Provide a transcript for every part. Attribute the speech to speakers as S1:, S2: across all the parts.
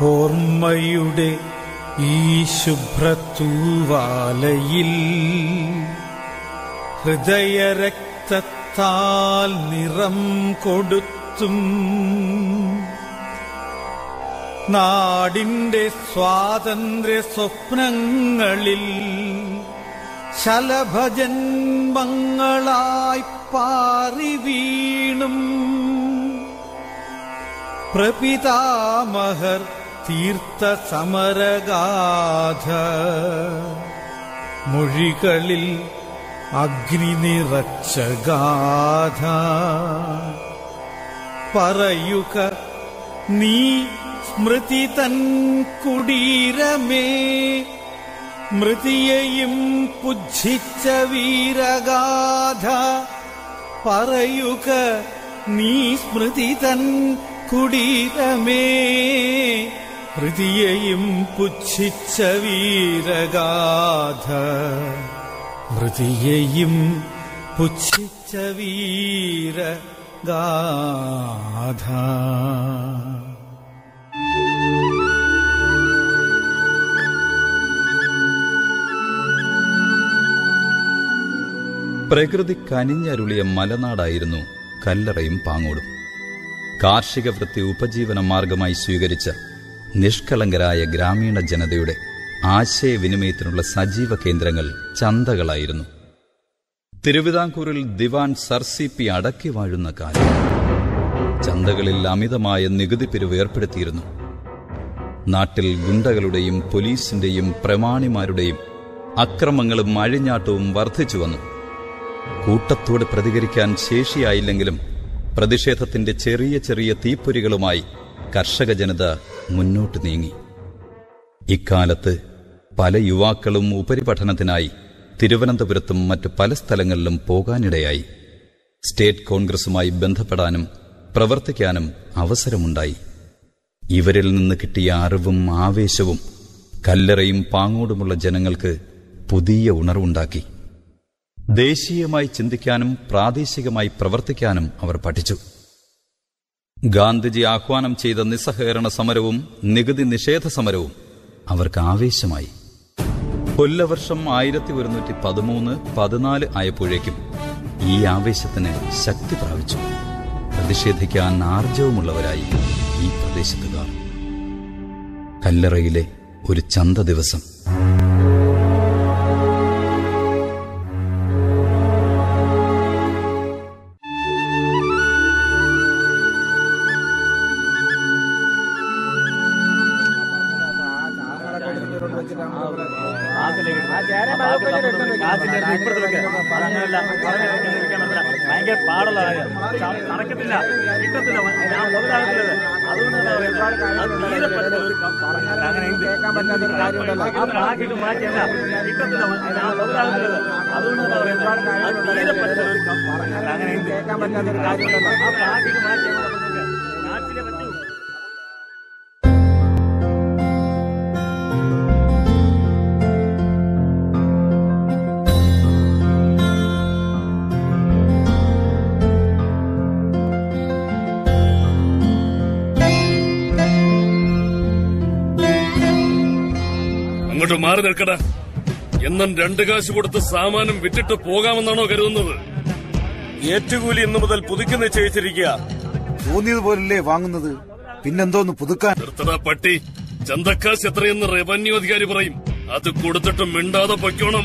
S1: ഓർമ്മയുടെ ഈ ശുഭ്രത്തൂവാലയിൽ ഹൃദയരക്തത്താൽ നിറം കൊടുത്തും നാടിന്റെ സ്വാതന്ത്ര്യ സ്വപ്നങ്ങളിൽ ശലഭജന്മങ്ങളായി പാറി വീണും പ്രപിതാമഹർ തീർത്ത സമരഗാഥ മൊഴികളിൽ അഗ്നി നിറച്ച ഗാഥ പറയുക നീ സ്മൃതി തൻ കുടീരമേ മൃതിയെയും പുച്ഛിച്ച വീരഗാഥ പറയുക നീ സ്മൃതി തൻ കുടീരമേ മൃതിയെയും പുച്ഛിച്ച വീരഗാഥ മൃതിയെയും പുച്ഛിച്ച വീരഗാഥ
S2: പ്രകൃതി കനിഞ്ഞരുളിയ മലനാടായിരുന്നു കല്ലറയും പാങ്ങോടും കാർഷിക വൃത്തി ഉപജീവന മാർഗമായി സ്വീകരിച്ച നിഷ്കളങ്കരായ ഗ്രാമീണ ജനതയുടെ ആശയവിനിമയത്തിനുള്ള സജീവ കേന്ദ്രങ്ങൾ ചന്തകളായിരുന്നു തിരുവിതാംകൂറിൽ ദിവാൻ സർ സി പി അടക്കി വാഴുന്ന കാലം ചന്തകളിൽ അമിതമായ നികുതി പിരിവ് ഏർപ്പെടുത്തിയിരുന്നു നാട്ടിൽ ഗുണ്ടകളുടെയും പോലീസിന്റെയും പ്രമാണിമാരുടെയും അക്രമങ്ങളും അഴിഞ്ഞാട്ടവും വർദ്ധിച്ചു വന്നു കൂട്ടത്തോട് പ്രതികരിക്കാൻ ശേഷിയായില്ലെങ്കിലും പ്രതിഷേധത്തിന്റെ ചെറിയ ചെറിയ തീപ്പൊരികളുമായി കർഷക ജനത മുന്നോട്ട് നീങ്ങി ഇക്കാലത്ത് പല യുവാക്കളും ഉപരിപഠനത്തിനായി തിരുവനന്തപുരത്തും മറ്റു പല സ്ഥലങ്ങളിലും പോകാനിടയായി സ്റ്റേറ്റ് കോൺഗ്രസുമായി ബന്ധപ്പെടാനും പ്രവർത്തിക്കാനും അവസരമുണ്ടായി ഇവരിൽ നിന്ന് കിട്ടിയ അറിവും ആവേശവും കല്ലറയും പാങ്ങോടുമുള്ള ജനങ്ങൾക്ക് പുതിയ ഉണർവുണ്ടാക്കി ദേശീയമായി ചിന്തിക്കാനും പ്രാദേശികമായി പ്രവർത്തിക്കാനും അവർ പഠിച്ചു ഗാന്ധിജി ആഹ്വാനം ചെയ്ത നിസ്സഹകരണ സമരവും നികുതി നിഷേധ സമരവും അവർക്ക് ആവേശമായി കൊല്ലവർഷം ആയിരത്തി ഒരുന്നൂറ്റി പതിമൂന്ന് പതിനാല് ആയപ്പോഴേക്കും ഈ ആവേശത്തിന് ശക്തി പ്രാപിച്ചു പ്രതിഷേധിക്കാൻ ആർജവമുള്ളവരായി ഈ പ്രദേശത്തുകാർ കല്ലറയിലെ ഒരു ചന്ത ദിവസം
S3: ഭയങ്കര പാടുള്ള കാര്യം നടക്കത്തില്ല കിട്ടത്തില്ല ഞാൻ മുതലാകത്തില്ലത് അതുകൊണ്ടാണ് പറയുന്നത് അത് തീരെ പറ്റുന്ന ഒരു അങ്ങനെ ആക്കിയിട്ട് മാറ്റിയല്ല കിട്ടത്തില്ല ഞാൻ മുതലാകത്തില്ലത് അതുകൊണ്ടാണ് പറയുന്നത് അത് തീരെ പറ്റുന്ന ഒരു അങ്ങനെ ആക്കിയിട്ട് മാറ്റിയാൽ നാട്ടിലെ പറ്റൂ
S4: അങ്ങോട്ട് മാറി നിൽക്കട എന്നും രണ്ട് കാശ് കൊടുത്ത് സാമാനം വിറ്റിട്ട് പോകാമെന്നാണോ കരുതുന്നത് ഏറ്റുകൂലി ഇന്നു മുതൽ പുതുക്കി നിശ്ചയിച്ചിരിക്കുക
S5: തോന്നിയതുപോലല്ലേ വാങ്ങുന്നത് പിന്നെന്തോന്ന് പുതുക്കാൻ
S4: നിർത്തടാ പട്ടി ചന്തക്കാശ് എത്രയെന്ന് റവന്യൂ അധികാരി പറയും അത് കൊടുത്തിട്ട് മിണ്ടാതെ പൊയ്ക്കോണം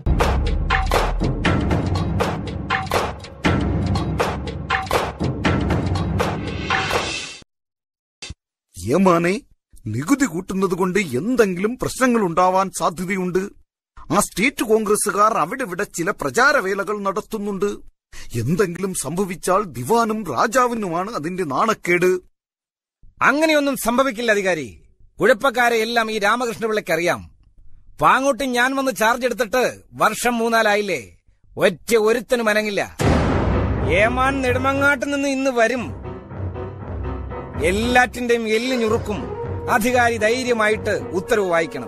S5: ഏമാനെ നികുതി കൂട്ടുന്നത് കൊണ്ട് എന്തെങ്കിലും പ്രശ്നങ്ങൾ ഉണ്ടാവാൻ സാധ്യതയുണ്ട് ആ സ്റ്റേറ്റ് കോൺഗ്രസുകാർ അവിടെ ഇവിടെ ചില പ്രചാരവേലകൾ നടത്തുന്നുണ്ട് എന്തെങ്കിലും സംഭവിച്ചാൽ ദിവാനും രാജാവിനുമാണ് അതിന്റെ നാണക്കേട്
S6: അങ്ങനെയൊന്നും സംഭവിക്കില്ല അധികാരി കുഴപ്പക്കാരെ എല്ലാം ഈ രാമകൃഷ്ണപിള്ളയ്ക്ക് അറിയാം പാങ്ങോട്ട് ഞാൻ വന്ന് ചാർജ് എടുത്തിട്ട് വർഷം മൂന്നാലായില്ലേ ഒറ്റ ഒരുത്തനും അനങ്ങില്ല ഏമാൻ നെടുമങ്ങാട്ട് നിന്ന് ഇന്ന് വരും എല്ലാറ്റിന്റെയും എല്ല് ഞുറുക്കും അധികാരി ധൈര്യമായിട്ട് ഉത്തരവ് വായിക്കണം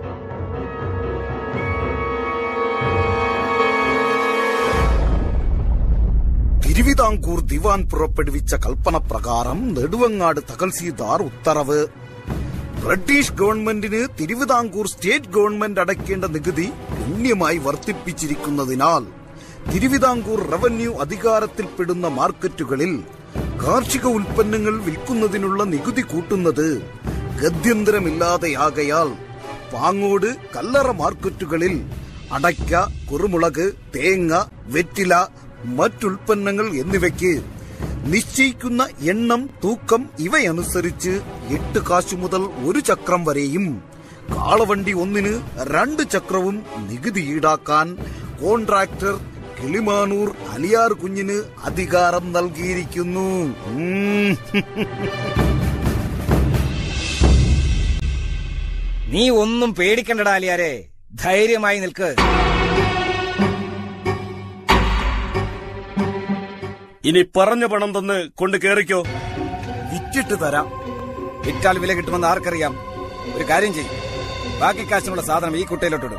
S5: തിരുവിതാംകൂർ ദിവാൻ പുറപ്പെടുവിച്ച കൽപ്പന പ്രകാരം നെടുവങ്ങാട് തഹൽസീദാർ ഉത്തരവ് ബ്രിട്ടീഷ് ഗവൺമെന്റിന് തിരുവിതാംകൂർ സ്റ്റേറ്റ് ഗവൺമെന്റ് അടയ്ക്കേണ്ട നികുതി ഗണ്യമായി വർദ്ധിപ്പിച്ചിരിക്കുന്നതിനാൽ തിരുവിതാംകൂർ റവന്യൂ അധികാരത്തിൽപ്പെടുന്ന മാർക്കറ്റുകളിൽ കാർഷിക ഉൽപ്പന്നങ്ങൾ വിൽക്കുന്നതിനുള്ള നികുതി കൂട്ടുന്നത് ഗത്യന്തരമില്ലാതെയാകയാൽ പാങ്ങോട് കല്ലറ മാർക്കറ്റുകളിൽ അടയ്ക്ക കുരുമുളക് തേങ്ങ വെറ്റില മറ്റുൽപ്പന്നങ്ങൾ എന്നിവയ്ക്ക് നിശ്ചയിക്കുന്ന എണ്ണം തൂക്കം ഇവയനുസരിച്ച് എട്ട് കാശു മുതൽ ഒരു ചക്രം വരെയും കാളവണ്ടി ഒന്നിന് രണ്ട് ചക്രവും നികുതി ഈടാക്കാൻ കോൺട്രാക്ടർ കിളിമാനൂർ അലിയാർ കുഞ്ഞിന് അധികാരം നൽകിയിരിക്കുന്നു ഉം.
S6: നീ ഒന്നും പേടിക്കണ്ടടാ അലിയാരെ ധൈര്യമായി നിൽക്ക്
S4: ഇനി പറഞ്ഞ പണം തന്ന് കൊണ്ട് കേറിക്കോ
S6: വിറ്റിട്ട് തരാം വിറ്റാൽ വില കിട്ടുമെന്ന് ആർക്കറിയാം ഒരു കാര്യം ചെയ്യും ബാക്കി കാശിനുള്ള സാധനം ഈ കുട്ടയിലോട്ടിടും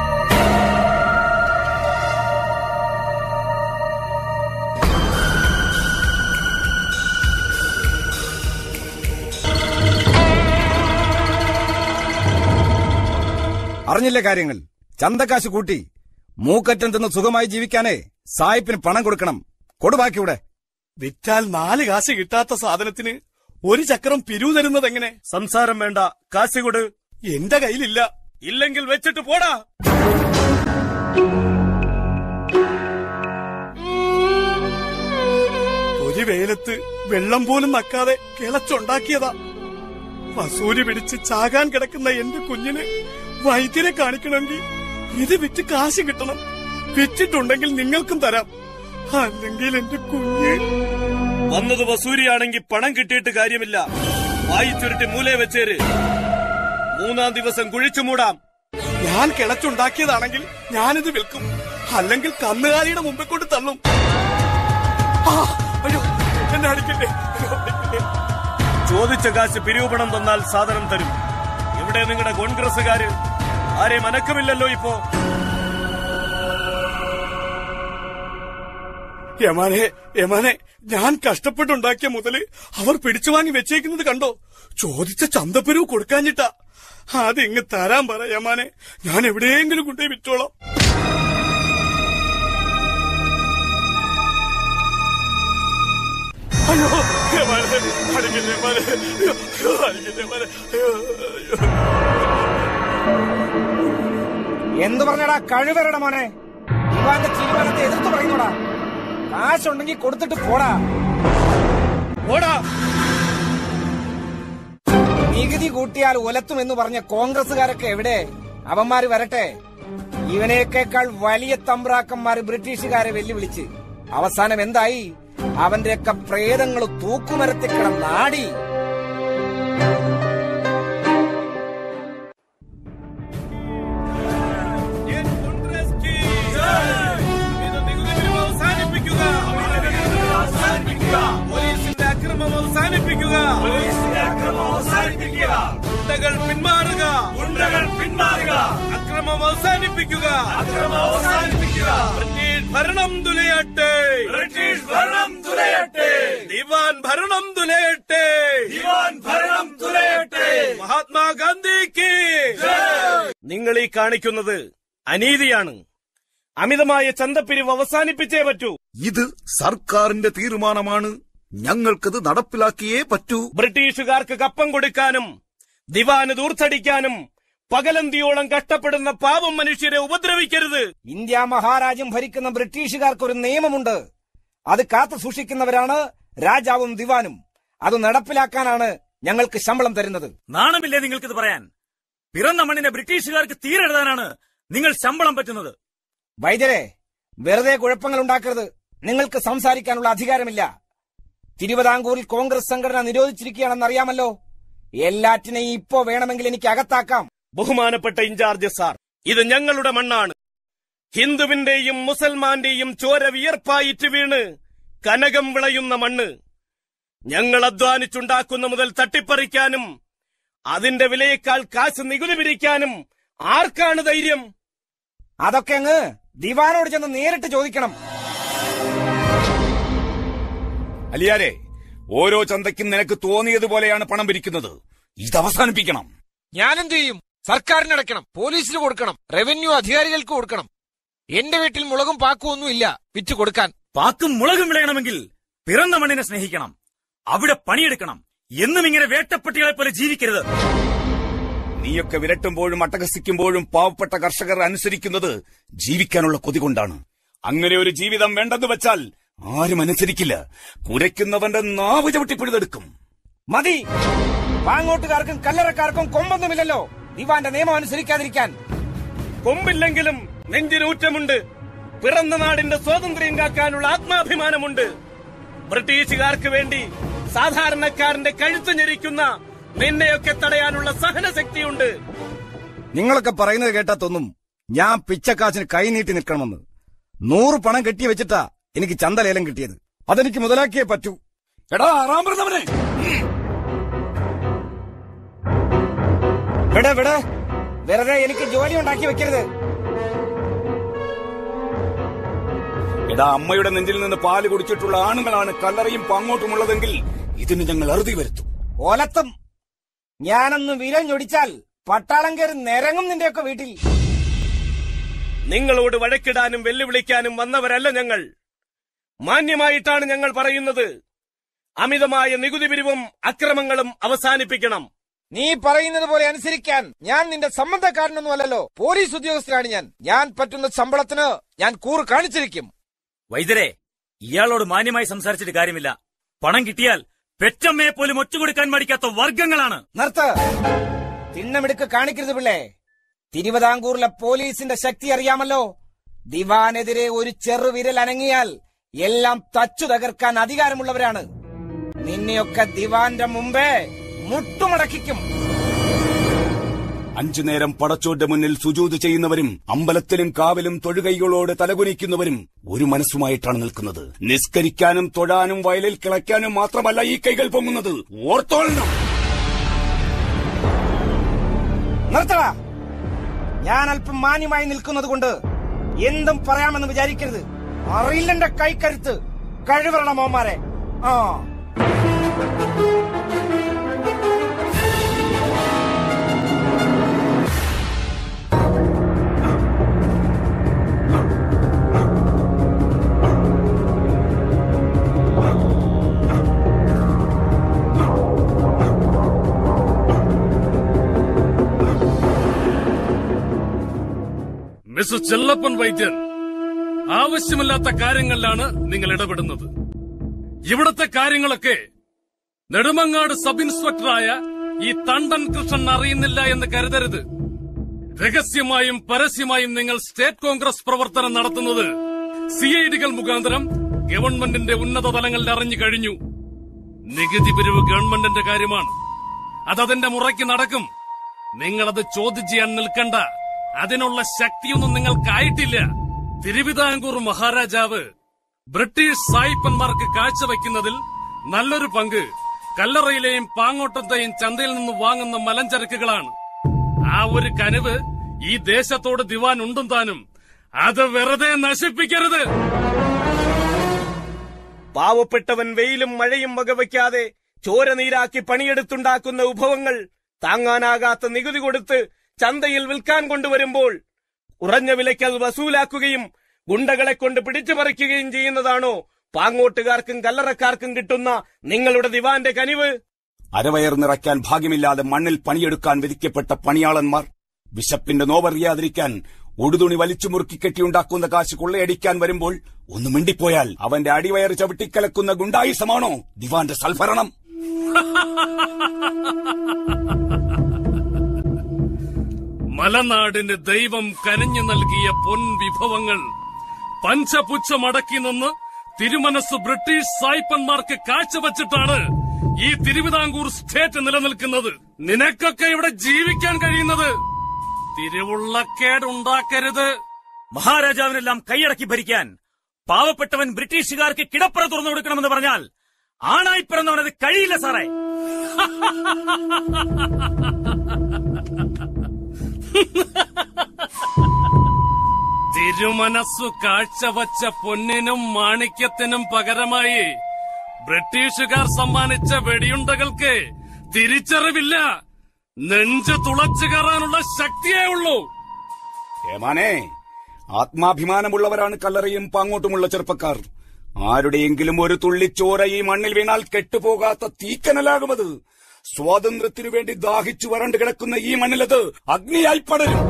S6: അറിഞ്ഞില്ലേ കാര്യങ്ങൾ ചന്തക്കാശ് കൂട്ടി മൂക്കറ്റം തിന്ന് സുഖമായി ജീവിക്കാനേ സായിപ്പിന് പണം കൊടുക്കണം കൊടുബാക്കി ഇവിടെ
S7: വിറ്റാൽ നാല് കാശ് കിട്ടാത്ത സാധനത്തിന് ഒരു ചക്രം പിരിവ് തരുന്നത് എങ്ങനെ
S4: സംസാരം വേണ്ട കാശ് കൊട്
S7: എന്റെ കയ്യിലില്ല
S4: ഇല്ലെങ്കിൽ വെച്ചിട്ട് പോടാ
S7: ഒരു വെയിലത്ത് വെള്ളം പോലും നക്കാതെ കിളച്ചുണ്ടാക്കിയതാ വസൂരി പിടിച്ച് ചാകാൻ കിടക്കുന്ന എന്റെ കുഞ്ഞിന് വൈദ്യരെ കാണിക്കണമെങ്കിൽ ഇത് വിറ്റ് കാശ് കിട്ടണം വിറ്റിട്ടുണ്ടെങ്കിൽ നിങ്ങൾക്കും തരാം അല്ലെങ്കിൽ എന്റെ കുഞ്ഞ്
S4: വന്നത് വസൂരിയാണെങ്കിൽ പണം കിട്ടിയിട്ട് കാര്യമില്ല വായി ചുരുട്ടി മൂലയെ വെച്ചേര് മൂന്നാം ദിവസം കുഴിച്ചു മൂടാം
S7: ഞാൻ കിളച്ചുണ്ടാക്കിയതാണെങ്കിൽ ഞാനിത് വിൽക്കും അല്ലെങ്കിൽ കന്നുകാലിയുടെ മുമ്പിൽ കൊണ്ട് തള്ളും ആ, അയ്യോ എന്നെ അടിക്കല്ലേ
S4: ചോദിച്ച കാശ് പിരിവ് പണം തന്നാൽ സാധനം തരും ഇവിടെ നിങ്ങളുടെ കോൺഗ്രസുകാര് ആരെയും അനക്കമില്ലല്ലോ ഇപ്പോ
S7: യമാനെ യമാനെ ഞാൻ കഷ്ടപ്പെട്ടുണ്ടാക്കിയ മുതല് അവർ പിടിച്ചു വാങ്ങി വെച്ചേക്കുന്നത് കണ്ടോ ചോദിച്ച ചന്തപ്പരവ് കൊടുക്കാഞ്ഞിട്ടാ അത് ഇങ്ങ് തരാൻ പറ യമാനെ ഞാൻ എവിടെയെങ്കിലും കൊണ്ടുപോയി വിറ്റോളാം അയ്യോ യമാനെ അടിക്കല്ലേ യമാനെ അയ്യോ, അടിക്കല്ലേ യമാനെ അയ്യോ, അയ്യോ.
S6: എന്ത് പറഞ്ഞടാ കഴിവരട മോനെ ഇവാന്റെ തീരുമാനത്തെ എതിർത്ത് പറയുന്നോടാ കാശുണ്ടെങ്കിൽ കൊടുത്തിട്ട് പോടാ
S4: ഓടാ
S6: നികുതി കൂട്ടിയാൽ ഉലത്തും എന്ന് പറഞ്ഞ കോൺഗ്രസുകാരൊക്കെ എവിടെ അവന്മാര് വരട്ടെ ഇവനേക്കാൾ വലിയ തമ്പ്രാക്കന്മാര് ബ്രിട്ടീഷുകാരെ വെല്ലുവിളിച്ച് അവസാനം എന്തായി അവന്റെയൊക്കെ പ്രേതങ്ങൾ തൂക്കുമരത്തിൽ കിടന്നാടി
S4: ഞാൻ കോൺഗ്രസ് കി ജയ്. ഇത് നികുതി പിരിവ് അവസാനിപ്പിക്കുക പോലീസിന്റെ അക്രമം അവസാനിപ്പിക്കുക ഗുണ്ടകൾ പിന്മാറുക ഗുണ്ടകൾ പിന്മാറുക അക്രമം അവസാനിപ്പിക്കുക അക്രമം അവസാനിപ്പിക്കുക ബ്രിട്ടീഷ് ഭരണം തുലയട്ടെ ബ്രിട്ടീഷ് ഭരണം തുലയട്ടെ ദിവാൻ ഭരണം തുലയട്ടെ ദിവാൻ ഭരണം തുലയട്ടെ മഹാത്മാഗാന്ധിക്ക് നിങ്ങൾ ഈ കാണിക്കുന്നത് അനീതിയാണ് അമിതമായ ചന്തപ്പിരിവ് അവസാനിപ്പിച്ചേ പറ്റൂ
S5: ഇത് സർക്കാരിന്റെ തീരുമാനമാണ് ഞങ്ങൾക്കത് നടപ്പിലാക്കിയേ പറ്റൂ
S4: ബ്രിട്ടീഷുകാർക്ക് കപ്പം കൊടുക്കാനും ദിവാന് ദൂർത്തടിക്കാനും പകലന്തിയോളം കഷ്ടപ്പെടുന്ന പാവം മനുഷ്യരെ ഉപദ്രവിക്കരുത്
S6: ഇന്ത്യ മഹാരാജ്യം ഭരിക്കുന്ന ബ്രിട്ടീഷുകാർക്ക് ഒരു നിയമമുണ്ട് അത് കാത്തു സൂക്ഷിക്കുന്നവരാണ് രാജാവും ദിവാനും അത് നടപ്പിലാക്കാനാണ് ഞങ്ങൾക്ക് ശമ്പളം തരുന്നത്
S3: നാണമില്ലേ നിങ്ങൾക്കിത് പറയാൻ പിറന്ന മണ്ണിനെ ബ്രിട്ടീഷുകാർക്ക് തീരെഴുതാനാണ് നിങ്ങൾ ശമ്പളം പറ്റുന്നത്
S6: വൈദ്യരെ വെറുതെ കുഴപ്പങ്ങൾ ഉണ്ടാക്കരുത് നിങ്ങൾക്ക് സംസാരിക്കാനുള്ള അധികാരമില്ല തിരുവിതാംകൂറിൽ കോൺഗ്രസ് സംഘടന നിരോധിച്ചിരിക്കുകയാണെന്ന് അറിയാമല്ലോ എല്ലാറ്റിനെയും ഇപ്പോ വേണമെങ്കിൽ എനിക്ക് അകത്താക്കാം
S4: ബഹുമാനപ്പെട്ട ഇൻചാർജ് സാർ ഇത് ഞങ്ങളുടെ മണ്ണാണ് ഹിന്ദുവിന്റെയും മുസൽമാന്റെയും ചോര വിയർപ്പായിട്ട് വീണ് കനകം വിളയുന്ന മണ്ണ് ഞങ്ങൾ അധ്വാനിച്ചുണ്ടാക്കുന്ന മുതൽ തട്ടിപ്പറിക്കാനും അതിന്റെ വിലയേക്കാൾ കാശ് നികുതി പിരിക്കാനും ആർക്കാണ് ധൈര്യം
S6: അതൊക്കെ അങ്ങ് ദിവാനോട് ചെന്ന് നേരിട്ട് ചോദിക്കണം
S8: അലിയാരെ ഓരോ ചന്തയ്ക്കും നിനക്ക് തോന്നിയതുപോലെയാണ് പണം പിരിക്കുന്നത് ഇത് അവസാനിപ്പിക്കണം
S6: ഞാനെന്ത് ചെയ്യും സർക്കാരിന് അടയ്ക്കണം പോലീസിന് കൊടുക്കണം റവന്യൂ അധികാരികൾക്ക് കൊടുക്കണം എന്റെ വീട്ടിൽ മുളകും പാക്കും ഒന്നും ഇല്ല വിറ്റ് കൊടുക്കാൻ
S3: പാക്കും മുളകും വിളയണമെങ്കിൽ പിറന്ന മണ്ണിനെ സ്നേഹിക്കണം അവിടെ പണിയെടുക്കണം എന്നും ഇങ്ങനെ വേട്ടപ്പെട്ടികളെ പോലെ ജീവിക്കരുത്
S5: നീയൊക്കെ വിരട്ടുമ്പോഴും അട്ടഹസിക്കുമ്പോഴും പാവപ്പെട്ട കർഷകർ അനുസരിക്കുന്നത് ജീവിക്കാനുള്ള കൊതി കൊണ്ടാണ് അങ്ങനെ ഒരു ജീവിതം വേണ്ടെന്ന് വെച്ചാൽ ആരും അനുസരിക്കില്ല കുരയ്ക്കുന്നവന്റെ നാവ് ചവിട്ടി പിഴുതെടുക്കും
S6: മതി പാങ്ങോട്ടുകാർക്കും കല്ലറക്കാർക്കും കൊമ്പൊന്നുമില്ലല്ലോ ദിവാന്റെ നിയമം അനുസരിക്കാതിരിക്കാൻ
S4: കൊമ്പില്ലെങ്കിലും നെഞ്ചിനൂറ്റമുണ്ട് പിറന്ന നാടിന്റെ സ്വാതന്ത്ര്യം കാക്കാനുള്ള ആത്മാഭിമാനമുണ്ട് ബ്രിട്ടീഷുകാർക്ക് വേണ്ടി സാധാരണക്കാരന്റെ കഴുത്ത് ഞെരിക്കുന്ന നിന്നെയൊക്കെ തടയാനുള്ള സഹനശക്തിയുണ്ട്
S6: നിങ്ങളൊക്കെ പറയുന്നത് കേട്ടാ തോന്നും ഞാൻ പിച്ചക്കാശിന് കൈ നീട്ടി നിൽക്കണമെന്ന് നൂറ് പണം കെട്ടി വെച്ചിട്ടാ എനിക്ക് ചന്തലേലം കിട്ടിയത് അതെനിക്ക് മുതലാക്കിയേ പറ്റൂ
S5: എടാ ആറാം പറഞ്ഞവനെ
S6: വിട വിട വെറുതെ എനിക്ക് ജോലി ഉണ്ടാക്കി വെക്കരുത്
S5: എടാ അമ്മയുടെ നെഞ്ചിൽ നിന്ന് പാല് കുടിച്ചിട്ടുള്ള ആണുങ്ങളാണ് കല്ലറയും പാങ്ങോട്ടുമുള്ളതെങ്കിൽ ഇതിന് ഞങ്ങൾ അറുതി വരുത്തും
S6: ഓലത്തും ഞാനൊന്ന് വിരഞ്ഞൊടിച്ചാൽ പട്ടാളം കയറി നിരങ്ങും നിന്റെയൊക്കെ വീട്ടിൽ
S4: നിങ്ങളോട് വഴക്കിടാനും വെല്ലുവിളിക്കാനും വന്നവരല്ല ഞങ്ങൾ മാന്യമായിട്ടാണ് ഞങ്ങൾ പറയുന്നത് അമിതമായ നികുതി പിരിവും അക്രമങ്ങളും അവസാനിപ്പിക്കണം
S6: നീ പറയുന്നത് പോലെ അനുസരിക്കാൻ ഞാൻ നിന്റെ സംബന്ധക്കാരനൊന്നും അല്ലല്ലോ പോലീസ് ഉദ്യോഗസ്ഥനാണ് ഞാൻ ഞാൻ പറ്റുന്ന ശമ്പളത്തിന് ഞാൻ കൂറ് കാണിച്ചിരിക്കും
S3: വൈദ്യരെ ഇയാളോട് മാന്യമായി സംസാരിച്ചിട്ട് കാര്യമില്ല പണം കിട്ടിയാൽ പെറ്റമ്മയെ പോലും ഒറ്റുകൊടുക്കാൻ മടിക്കാത്ത വർഗങ്ങളാണ്
S6: നിർത്ത് തിണ്ണമിടുക്ക് കാണിക്കരുത് പിള്ളേ തിരുവിതാംകൂറിലെ പോലീസിന്റെ ശക്തി അറിയാമല്ലോ ദിവാനെതിരെ ഒരു ചെറുവിരൽ അനങ്ങിയാൽ എല്ലാം തച്ചു തകർക്കാൻ അധികാരമുള്ളവരാണ് നിന്നെയൊക്കെ ദിവാന്റെ മുമ്പേ മുട്ടുമടക്കിക്കും
S5: അഞ്ചു നേരം പടച്ചോന്റെ മുന്നിൽ സുജൂത് ചെയ്യുന്നവരും അമ്പലത്തിലും കാവിലും തൊഴുകൈകളോട് തലകുനിക്കുന്നവരും ഒരു മനസ്സുമായിട്ടാണ് നിൽക്കുന്നത് നിസ്കരിക്കാനും തൊഴാനും വയലിൽ കിളയ്ക്കാനും മാത്രമല്ല ഈ കൈകൾ പൊങ്ങുന്നത് ഓർത്തോളണം
S6: നിർത്തടാ ഞാൻ അല്പം മാന്യമായി നിൽക്കുന്നത് കൊണ്ട് എന്തും പറയാമെന്ന് വിചാരിക്കരുത് അറിയില്ലെന്റെ കൈക്കരുത്ത് കഴിവറണം മോന്മാരെ ആ
S4: മിസ്റ്റർ ചെല്ലപ്പൻ വൈദ്യർ ആവശ്യമില്ലാത്ത കാര്യങ്ങളിലാണ് നിങ്ങൾ ഇടപെടുന്നത് ഇവിടത്തെ കാര്യങ്ങളൊക്കെ നെടുമങ്ങാട് സബ് ഇൻസ്പെക്ടറായ ഈ തണ്ടൻ കൃഷ്ണൻ അറിയുന്നില്ല എന്ന് കരുതരുത് രഹസ്യമായും പരസ്യമായും നിങ്ങൾ സ്റ്റേറ്റ് കോൺഗ്രസ് പ്രവർത്തനം നടത്തുന്നത് സി ഐ ഡികൾ മുഖാന്തരം ഗവൺമെന്റിന്റെ ഉന്നത തലങ്ങളിൽ അറിഞ്ഞു കഴിഞ്ഞു നികുതി പിരിവ് ഗവൺമെന്റിന്റെ കാര്യമാണ് അതതിന്റെ മുറയ്ക്ക് നടക്കും നിങ്ങളത് ചോദ്യം ചെയ്യാൻ നിൽക്കണ്ട അതിനുള്ള ശക്തിയൊന്നും നിങ്ങൾക്കായിട്ടില്ല തിരുവിതാംകൂർ മഹാരാജാവ് ബ്രിട്ടീഷ് സായിപ്പന്മാർക്ക് കാഴ്ചവെക്കുന്നതിൽ നല്ലൊരു പങ്ക് കല്ലറയിലെയും പാങ്ങോട്ടത്തെയും ചന്തയിൽ നിന്ന് വാങ്ങുന്ന മലഞ്ചരക്കുകളാണ് ആ ഒരു കനിവ് ഈ ദേശത്തോട് ദിവാൻ ഉണ്ടും താനും അത് വെറുതെ നശിപ്പിക്കരുത് പാവപ്പെട്ടവൻ വെയിലും മഴയും വകവയ്ക്കാതെ ചോര നീരാക്കി പണിയെടുത്തുണ്ടാക്കുന്ന വിഭവങ്ങൾ താങ്ങാനാകാത്ത നികുതി കൊടുത്ത് ചന്തയിൽ വിൽക്കാൻ കൊണ്ടുവരുമ്പോൾ കുറഞ്ഞ വിലയ്ക്ക് അത് വസൂലാക്കുകയും ഗുണ്ടകളെ കൊണ്ട് പിടിച്ചു പറിക്കുകയും ചെയ്യുന്നതാണോ പാങ്ങോട്ടുകാർക്കും കല്ലറക്കാർക്കും കിട്ടുന്ന നിങ്ങളുടെ ദിവാന്റെ കനിവ്
S5: അരവയർ നിറയ്ക്കാൻ ഭാഗ്യമില്ലാതെ മണ്ണിൽ പണിയെടുക്കാൻ വിധിക്കപ്പെട്ട പണിയാളന്മാർ വിശപ്പിന്റെ നോവറിയാതിരിക്കാൻ ഒടുതുണി വലിച്ചു മുറുക്കി കെട്ടിയുണ്ടാക്കുന്ന കാശ് കൊള്ളയടിക്കാൻ വരുമ്പോൾ ഒന്ന് മിണ്ടിപ്പോയാൽ അവന്റെ അടിവയർ ചവിട്ടിക്കലക്കുന്ന ഗുണ്ടായുസമാണോ ദിവാന്റെ സൽഭരണം
S4: മലനാടിന് ദൈവം കനിഞ്ഞു നൽകിയ പൊൻ വിഭവങ്ങൾ പഞ്ചപുച്ഛമടക്കി നിന്ന് തിരുമനസ് ബ്രിട്ടീഷ് സായിപ്പന്മാർക്ക് കാഴ്ചവെച്ചിട്ടാണ് ഈ തിരുവിതാംകൂർ സ്റ്റേറ്റ് നിലനിൽക്കുന്നത് നിനക്കൊക്കെ ഇവിടെ ജീവിക്കാൻ കഴിയുന്നത് തിരുവുള്ളക്കേടുണ്ടാക്കരുത്
S3: മഹാരാജാവിനെല്ലാം കൈയടക്കി ഭരിക്കാൻ പാവപ്പെട്ടവൻ ബ്രിട്ടീഷുകാർക്ക് കിടപ്പറ തുറന്നു കൊടുക്കണമെന്ന് പറഞ്ഞാൽ ആണായി പിറന്നവനത് കഴിയില്ല സാറേ
S4: തിരുമനസ്സു കാഴ്ചവച്ച പൊന്നിനും മാണിക്യത്തിനും പകരമായി ബ്രിട്ടീഷുകാർ സമ്മാനിച്ച വെടിയുണ്ടകൾക്ക് തിരിച്ചറിവില്ല നെഞ്ച് തുളച്ചു കയറാനുള്ള ശക്തിയേ ഉള്ളൂ
S8: ഏമാനെ ആത്മാഭിമാനമുള്ളവരാണ് കല്ലറയും പാങ്ങോട്ടുമുള്ള ചെറുപ്പക്കാർ ആരുടെയെങ്കിലും ഒരു തുള്ളിച്ചോര ഈ മണ്ണിൽ വീണാൽ കെട്ടുപോകാത്ത തീക്കനലാകുമത് സ്വാതന്ത്ര്യത്തിനു വേണ്ടി ദാഹിച്ചു വരണ്ട് കിടക്കുന്ന ഈ മണ്ണിലത് അഗ്നിയായി പടരും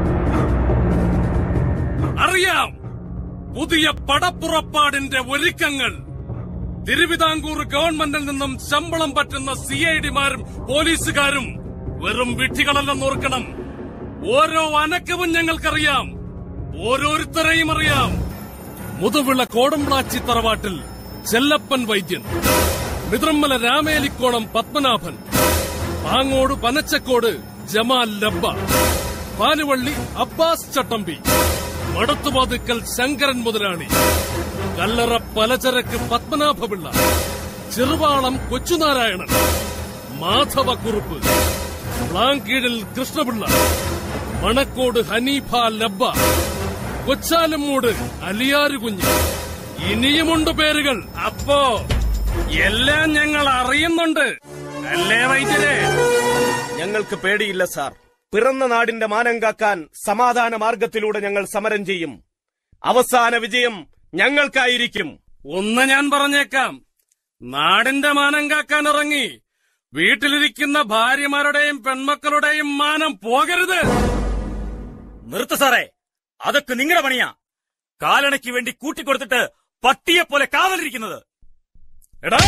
S4: അറിയാം പുതിയ പടപ്പുറപ്പാടിന്റെ ഒരുക്കങ്ങൾ തിരുവിതാംകൂർ ഗവൺമെന്റിൽ നിന്നും ശമ്പളം പറ്റുന്ന സി ഐ ഡിമാരും പോലീസുകാരും വെറും വിഡ്ഢികളല്ലെന്ന് ഓർക്കണം ഓരോ അനക്കവും ഞങ്ങൾക്കറിയാം ഓരോരുത്തരെയും അറിയാം മുതുവിള കോടംപ്ലാച്ചി തറവാട്ടിൽ ചെല്ലപ്പൻ വൈദ്യൻ മിത്രമ്മല രാമേലിക്കോണം പത്മനാഭൻ പാങ്ങോട് പനച്ചക്കോട് ജമാൽ ലബ്ബ പാലുവള്ളി അബ്ബാസ് ചട്ടമ്പി മടത്തുവാതുക്കൽ ശങ്കരൻ മുതലാളി കല്ലറ പലചരക്ക് പത്മനാഭപിള്ള ചെറുവാളം കൊച്ചുനാരായണൻ മാധവക്കുറുപ്പ് പ്ലാങ്കീഴിൽ കൃഷ്ണപിള്ള മണക്കോട് ഹനീഫ ലബ്ബ കൊച്ചാലമ്മൂട് അലിയാരുകുഞ്ഞ് ഇനിയുമുണ്ട് പേരുകൾ അപ്പോ എല്ലാം ഞങ്ങൾ അറിയുന്നുണ്ട് അല്ലേ വൈദ്യരെ
S9: ഞങ്ങൾക്ക് പേടിയില്ല സാർ പിറന്ന നാടിന്റെ മാനം കാക്കാൻ സമാധാന മാർഗത്തിലൂടെ ഞങ്ങൾ സമരം ചെയ്യും അവസാന വിജയം ഞങ്ങൾക്കായിരിക്കും
S4: ഒന്ന് ഞാൻ പറഞ്ഞേക്കാം നാടിന്റെ മാനം കാക്കാൻ ഇറങ്ങി വീട്ടിലിരിക്കുന്ന ഭാര്യമാരുടെയും പെൺമക്കളുടെയും മാനം പോകരുത്
S3: നിർത്ത് സാറേ അതൊക്കെ നിങ്ങളുടെ പണിയാ കാലണയ്ക്ക് വേണ്ടി കൂട്ടിക്കൊടുത്തിട്ട് പട്ടിയെ പോലെ കാവലിരിക്കുന്നത്
S4: എടാ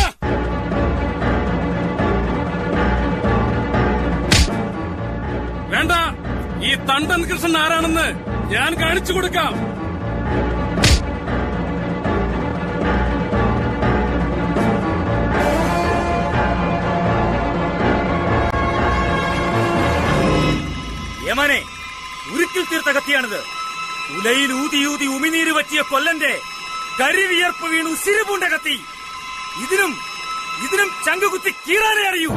S4: വേണ്ട ഈ തണ്ടൻ കൃഷ്ണൻ ആരാണെന്ന് ഞാൻ കാണിച്ചു കൊടുക്കാം
S3: യമനെ ഉരുക്കിൽ തീർത്ത കത്തിയാണിത് ഉലയിൽ ഊതിയൂതി ഉമിനീര് പറ്റിയ കൊല്ലന്റെ കരിവിയർപ്പ് വീണു ഉസിരുപൂണ്ട കത്തി ഇതിനും ഇതിനും ചങ്കുകുത്തി കീറാനേ അറിയൂ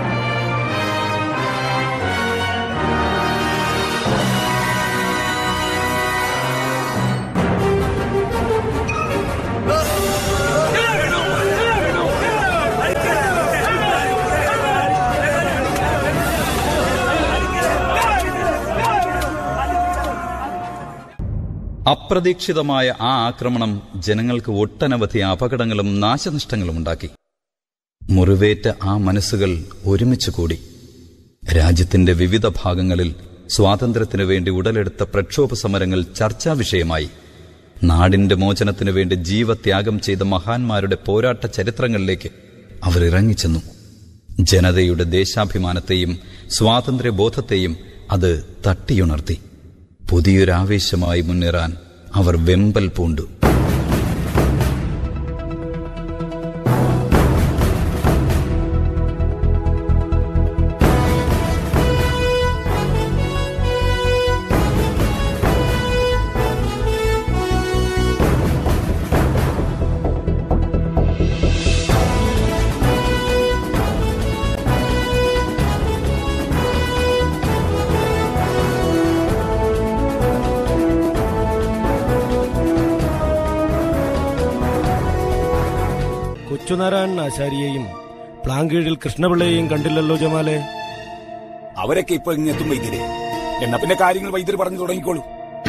S2: അപ്രതീക്ഷിതമായ ആ ആക്രമണം ജനങ്ങൾക്ക് ഒട്ടനവധി അപകടങ്ങളും നാശനഷ്ടങ്ങളും ഉണ്ടാക്കി മുറിവേറ്റ ആ മനസ്സുകൾ ഒരുമിച്ച് കൂടി രാജ്യത്തിന്റെ വിവിധ ഭാഗങ്ങളിൽ സ്വാതന്ത്ര്യത്തിനു വേണ്ടി ഉടലെടുത്ത പ്രക്ഷോഭ സമരങ്ങൾ ചർച്ചാ വിഷയമായി നാടിന്റെ മോചനത്തിനു വേണ്ടി ജീവത്യാഗം ചെയ്ത മഹാന്മാരുടെ പോരാട്ട ചരിത്രങ്ങളിലേക്ക് അവർ ഇറങ്ങിച്ചെന്നു ജനതയുടെ ദേശാഭിമാനത്തെയും സ്വാതന്ത്ര്യബോധത്തെയും അത് തട്ടിയുണർത്തി പുതിയൊരാവേശമായി മുന്നേറാൻ അവർ വെമ്പൽ പൂണ്ടു
S7: കൊച്ചുനാരായണൻ ആശാരിയെയും പ്ലാങ്കീഴിൽ കൃഷ്ണപിള്ളയെയും കണ്ടില്ലല്ലോ ജമാലെ
S8: അവരൊക്കെ ഇപ്പൊ ഇങ്ങെത്തും വൈദ്യരെ എന്നാ പിന്നെ കാര്യങ്ങൾ വൈദ്യർ പറഞ്ഞു തുടങ്ങിക്കോളൂ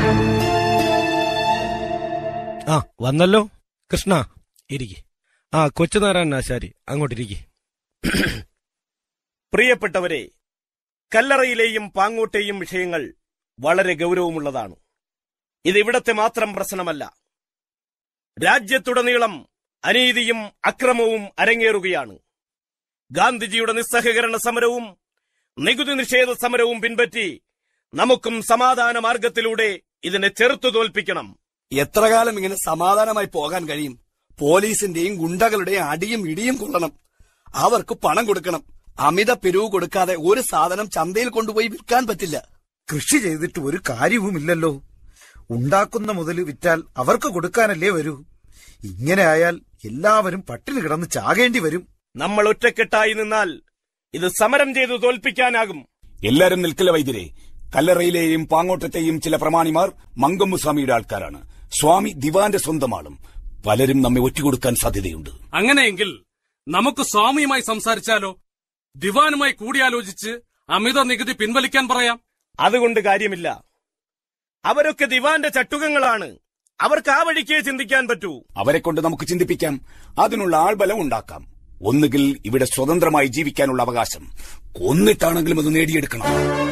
S7: ആ വന്നല്ലോ കൃഷ്ണ ഇരിക്കെ ആ കൊച്ചുനാരായണൻ ആശാരി അങ്ങോട്ടിരിക്കെ
S9: പ്രിയപ്പെട്ടവരെ കല്ലറയിലെയും പാങ്ങോട്ടെയും വിഷയങ്ങൾ വളരെ ഗൗരവമുള്ളതാണ് ഇത് ഇവിടത്തെ മാത്രം പ്രശ്നമല്ല രാജ്യത്തുടനീളം അനീതിയും അക്രമവും അരങ്ങേറുകയാണ് ഗാന്ധിജിയുടെ നിസ്സഹകരണ സമരവും നികുതി നിഷേധ സമരവും പിൻപറ്റി നമുക്കും സമാധാന മാർഗത്തിലൂടെ ഇതിനെ ചെറുത്തു തോൽപ്പിക്കണം
S10: എത്ര കാലം ഇങ്ങനെ സമാധാനമായി പോകാൻ കഴിയും പോലീസിന്റെയും ഗുണ്ടകളുടെയും അടിയും ഇടിയും കൊള്ളണം അവർക്ക് പണം കൊടുക്കണം അമിത പിരിവ് കൊടുക്കാതെ ഒരു സാധനം ചന്തയിൽ കൊണ്ടുപോയി വിൽക്കാൻ പറ്റില്ല
S5: കൃഷി ചെയ്തിട്ട് ഒരു കാര്യവുമില്ലല്ലോ ഉണ്ടാക്കുന്ന മുതൽ വിറ്റാൽ അവർക്ക് കൊടുക്കാനല്ലേ വരൂ ഇങ്ങനെ ആയാൽ എല്ലാവരും പട്ടിണി കിടന്ന് ചാകേണ്ടി വരും
S9: നമ്മൾ ഒറ്റക്കെട്ടായി നിന്നാൽ ഇത് സമരം ചെയ്തു തോൽപ്പിക്കാനാകും
S8: എല്ലാരും നിൽക്കില്ല വൈദ്യരെ കല്ലറയിലെയും പാങ്ങോട്ടത്തെയും ചില പ്രമാണിമാർ മങ്കമ്മുസ്വാമിയുടെ ആൾക്കാരാണ് സ്വാമി ദിവാന്റെ സ്വന്തം ആളും പലരും നമ്മെ ഒറ്റുകൊടുക്കാൻ സാധ്യതയുണ്ട്
S4: അങ്ങനെയെങ്കിൽ നമുക്ക് സ്വാമിയുമായി സംസാരിച്ചാലോ ദിവാനുമായി കൂടിയാലോചിച്ച് അമിത നികുതി പിൻവലിക്കാൻ പറയാം
S9: അതുകൊണ്ട് കാര്യമില്ല അവരൊക്കെ ദിവാന്റെ ചട്ടുകങ്ങളാണ് അവർക്ക് ആ വഴിക്കേ ചിന്തിക്കാൻ പറ്റൂ
S8: അവരെ കൊണ്ട് നമുക്ക് ചിന്തിപ്പിക്കാം അതിനുള്ള ആൾബലം ഉണ്ടാക്കാം ഒന്നുകിൽ ഇവിടെ സ്വതന്ത്രമായി ജീവിക്കാനുള്ള അവകാശം കൊന്നിട്ടാണെങ്കിലും അത് നേടിയെടുക്കണം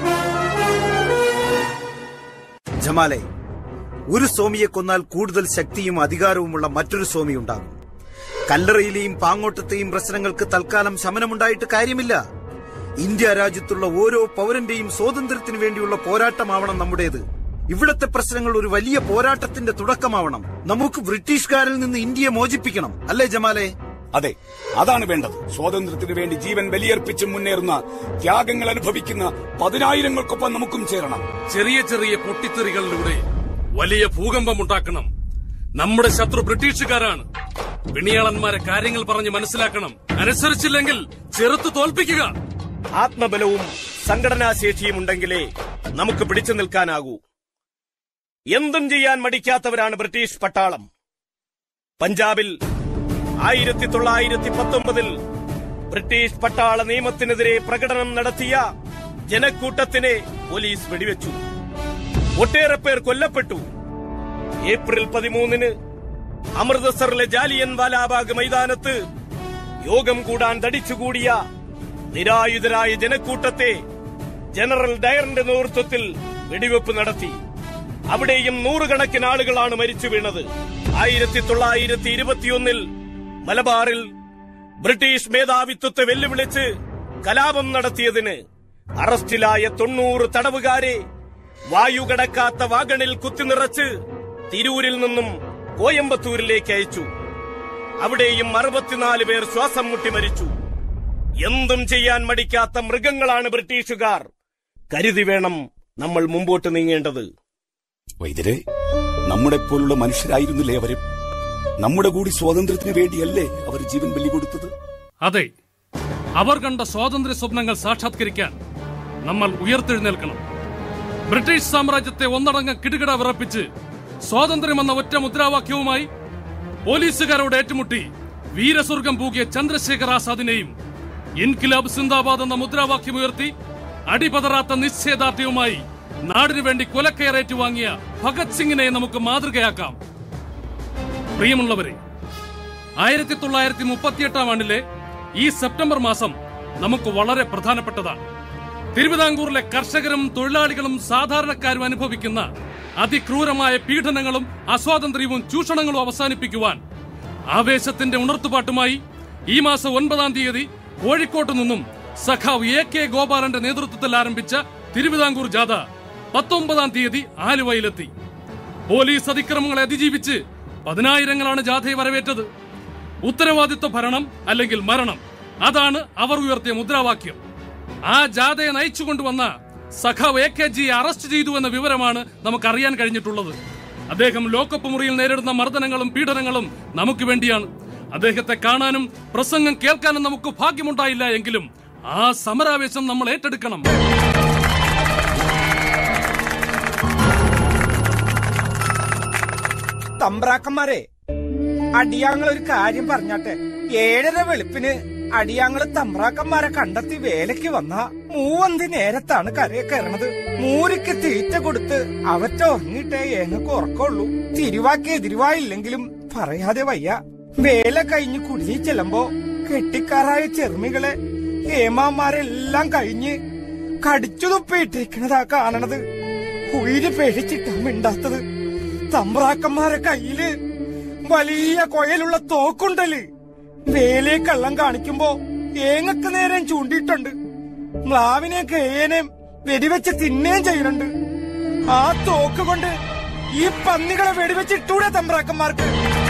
S5: ജമാലെ ഒരു സ്വാമിയെ കൊന്നാൽ കൂടുതൽ ശക്തിയും അധികാരവുമുള്ള മറ്റൊരു സ്വാമി ഉണ്ടാകും കല്ലറയിലെയും പാങ്ങോട്ടത്തെയും പ്രശ്നങ്ങൾക്ക് തൽക്കാലം ശമനമുണ്ടായിട്ട് കാര്യമില്ല ഇന്ത്യ രാജ്യത്തുള്ള ഓരോ പൗരന്റെയും സ്വാതന്ത്ര്യത്തിനു വേണ്ടിയുള്ള പോരാട്ടമാവണം നമ്മുടേത് ഇവിടത്തെ പ്രശ്നങ്ങൾ ഒരു വലിയ പോരാട്ടത്തിന്റെ തുടക്കമാവണം നമുക്ക് ബ്രിട്ടീഷുകാരിൽ നിന്ന് ഇന്ത്യയെ മോചിപ്പിക്കണം അല്ലേ ജമാലെ
S8: അതെ അതാണ് വേണ്ടത് സ്വാതന്ത്ര്യത്തിനു വേണ്ടി ജീവൻ ബലിയർപ്പിച്ച് മുന്നേറുന്ന ത്യാഗങ്ങൾ അനുഭവിക്കുന്ന പതിനായിരങ്ങൾക്കൊപ്പം നമുക്കും ചേരണം
S4: ചെറിയ ചെറിയ പൊട്ടിത്തെറികളിലൂടെ വലിയ ഭൂകമ്പം ഉണ്ടാക്കണം നമ്മുടെ ശത്രു ബ്രിട്ടീഷുകാരാണ് പിണിയാളന്മാരെ കാര്യങ്ങൾ പറഞ്ഞ് മനസ്സിലാക്കണം അനുസരിച്ചില്ലെങ്കിൽ ചെറുത്ത് തോൽപ്പിക്കുക
S9: ആത്മബലവും സംഘടനാശേഷിയും ഉണ്ടെങ്കിലേ നമുക്ക് പിടിച്ചു നിൽക്കാനാകൂ എന്തും ചെയ്യാൻ മടിക്കാത്തവരാണ് ബ്രിട്ടീഷ് പട്ടാളം പഞ്ചാബിൽ ആയിരത്തി തൊള്ളായിരത്തി പത്തൊമ്പതിൽ ബ്രിട്ടീഷ് പട്ടാള നിയമത്തിനെതിരെ പ്രകടനം നടത്തിയ ജനക്കൂട്ടത്തിനെ പോലീസ് വെടിവെച്ചു ഒട്ടേറെ പേർ കൊല്ലപ്പെട്ടു ഏപ്രിൽ പതിമൂന്നിന് അമൃതസറിലെ ജാലിയൻ വാലാബാഗ് മൈതാനത്ത് യോഗം കൂടാൻ തടിച്ചുകൂടിയ നിരായുധരായ ജനക്കൂട്ടത്തെ ജനറൽ ഡയറിന്റെ നേതൃത്വത്തിൽ വെടിവെപ്പ് നടത്തി അവിടെയും നൂറുകണക്കിന് ആളുകളാണ് മരിച്ചു വീണത് ആയിരത്തി തൊള്ളായിരത്തി ഇരുപത്തിയൊന്നിൽ മലബാറിൽ ബ്രിട്ടീഷ് മേധാവിത്വത്തെ വെല്ലുവിളിച്ച് കലാപം നടത്തിയതിന് അറസ്റ്റിലായ തൊണ്ണൂറ് തടവുകാരെ വായു കടക്കാത്ത വാഗണിൽ കുത്തിനിറച്ച് തിരൂരിൽ നിന്നും കോയമ്പത്തൂരിലേക്ക് അയച്ചു അവിടെയും അറുപത്തിനാല് പേർ ശ്വാസം മുട്ടി മരിച്ചു എന്തും ചെയ്യാൻ മടിക്കാത്ത മൃഗങ്ങളാണ് ബ്രിട്ടീഷുകാർ കരുതി വേണം നമ്മൾ മുമ്പോട്ട് നീങ്ങേണ്ടത്
S8: വൈദ്യരെ നമ്മുടെ പോലുള്ള മനുഷ്യരായിരുന്നില്ലേ അവരും നമ്മുടെ കൂടി സ്വാതന്ത്ര്യത്തിന് വേണ്ടിയല്ലേ അവർ ജീവൻ ബലി കൊടുത്തത്
S4: അതെ അവർ കണ്ട സ്വാതന്ത്ര്യ സ്വപ്നങ്ങൾ സാക്ഷാത്കരിക്കാൻ നമ്മൾ ഉയർത്തെഴുന്നേൽക്കണം ബ്രിട്ടീഷ് സാമ്രാജ്യത്തെ ഒന്നടങ്കം കിടുകിട വിറപ്പിച്ച് സ്വാതന്ത്ര്യമെന്ന ഒറ്റ മുദ്രാവാക്യവുമായി പോലീസുകാരോട് ഏറ്റുമുട്ടി വീരസ്വർഗം പൂകിയ ചന്ദ്രശേഖർ ആസാദിനെയും ഇൻകിലാബ് സിന്ദാബാദ് എന്ന മുദ്രാവാക്യം ഉയർത്തി അടിപതറാത്ത നിശ്ചയദാർഢ്യവുമായി നാടിനു വേണ്ടി കൊലക്കയറേറ്റു വാങ്ങിയ ഭഗത് സിംഗിനെ നമുക്ക് മാതൃകയാക്കാം പ്രിയമുള്ളവരെ ആയിരത്തി തൊള്ളായിരത്തി മുപ്പത്തിയെട്ടാം ആണ്ടിലെ ഈ സെപ്റ്റംബർ മാസം നമുക്ക് വളരെ പ്രധാനപ്പെട്ടതാണ് തിരുവിതാംകൂറിലെ കർഷകരും തൊഴിലാളികളും സാധാരണക്കാരും അനുഭവിക്കുന്ന അതിക്രൂരമായ പീഡനങ്ങളും അസ്വാതന്ത്ര്യവും ചൂഷണങ്ങളും അവസാനിപ്പിക്കുവാൻ ആവേശത്തിന്റെ ഉണർത്തുപാട്ടുമായി ഈ മാസം ഒൻപതാം തീയതി കോഴിക്കോട്ട് നിന്നും സഖാവ് എ കെ ഗോപാലന്റെ നേതൃത്വത്തിൽ ആരംഭിച്ച തിരുവിതാംകൂർ ജാഥ പത്തൊമ്പതാം തീയതി ആലുവയിലെത്തി പോലീസ് അതിക്രമങ്ങളെ അതിജീവിച്ച് പതിനായിരങ്ങളാണ് ജാഥയെ വരവേറ്റത് ഉത്തരവാദിത്വ ഭരണം അല്ലെങ്കിൽ മരണം അതാണ് അവർ ഉയർത്തിയ മുദ്രാവാക്യം ആ ജാഥയെ നയിച്ചുകൊണ്ടുവന്ന സഖാവ് എ കെ ജിയെ അറസ്റ്റ് ചെയ്തു എന്ന വിവരമാണ് നമുക്ക് അറിയാൻ കഴിഞ്ഞിട്ടുള്ളത് അദ്ദേഹം ലോക്കപ്പ് മുറിയിൽ നേരിടുന്ന മർദ്ദനങ്ങളും പീഡനങ്ങളും നമുക്ക് വേണ്ടിയാണ് അദ്ദേഹത്തെ കാണാനും പ്രസംഗം കേൾക്കാനും നമുക്ക് ഭാഗ്യമുണ്ടായില്ല എങ്കിലും ആ സമരാവേശം നമ്മൾ ഏറ്റെടുക്കണം
S6: തമ്പ്രാക്കന്മാരെ അടിയാങ്ങൾ ഒരു കാര്യം പറഞ്ഞാട്ടെ ഏഴര വെളുപ്പിന് അടിയാങ്ങള് തമ്പ്രാക്കന്മാരെ കണ്ടെത്തി വേലയ്ക്ക് വന്ന മൂവന്തി നേരത്താണ് കരയെ കയറണത് മൂരിക്ക് തീറ്റ കൊടുത്ത് അവറ്റ ഉറങ്ങിയിട്ടേ ഏങ്ങക്ക് ഉറക്കമുള്ളൂ തിരുവാക്കി എതിരുവായില്ലെങ്കിലും പറയാതെ വയ്യ വേല കഴിഞ്ഞ് കുടിലി ചെല്ലുമ്പോ കെട്ടിക്കാറായ ചെറുമികളെ ഏമാമാരെല്ലാം കഴിഞ്ഞ് കടിച്ചു തുപ്പിയിട്ടിരിക്കണതാ കാണണത് ഉയിര് പേടിച്ചിട്ടാ മിണ്ടാത്തത് തമ്പ്രാക്കന്മാരെ കയ്യില് വലിയ കൊയലുള്ള തോക്കുണ്ടല് വേലയെ കള്ളം കാണിക്കുമ്പോ ഏങ്ങക്ക് നേരം ചൂണ്ടിയിട്ടുണ്ട് മ്ലാവിനെ കേയനെയും വെടിവെച്ച് തിന്നുകയും ചെയ്യുന്നുണ്ട് ആ തോക്ക് കൊണ്ട് ഈ പന്നികളെ വെടിവെച്ചിട്ടൂടെ തമ്പ്രാക്കന്മാർക്ക്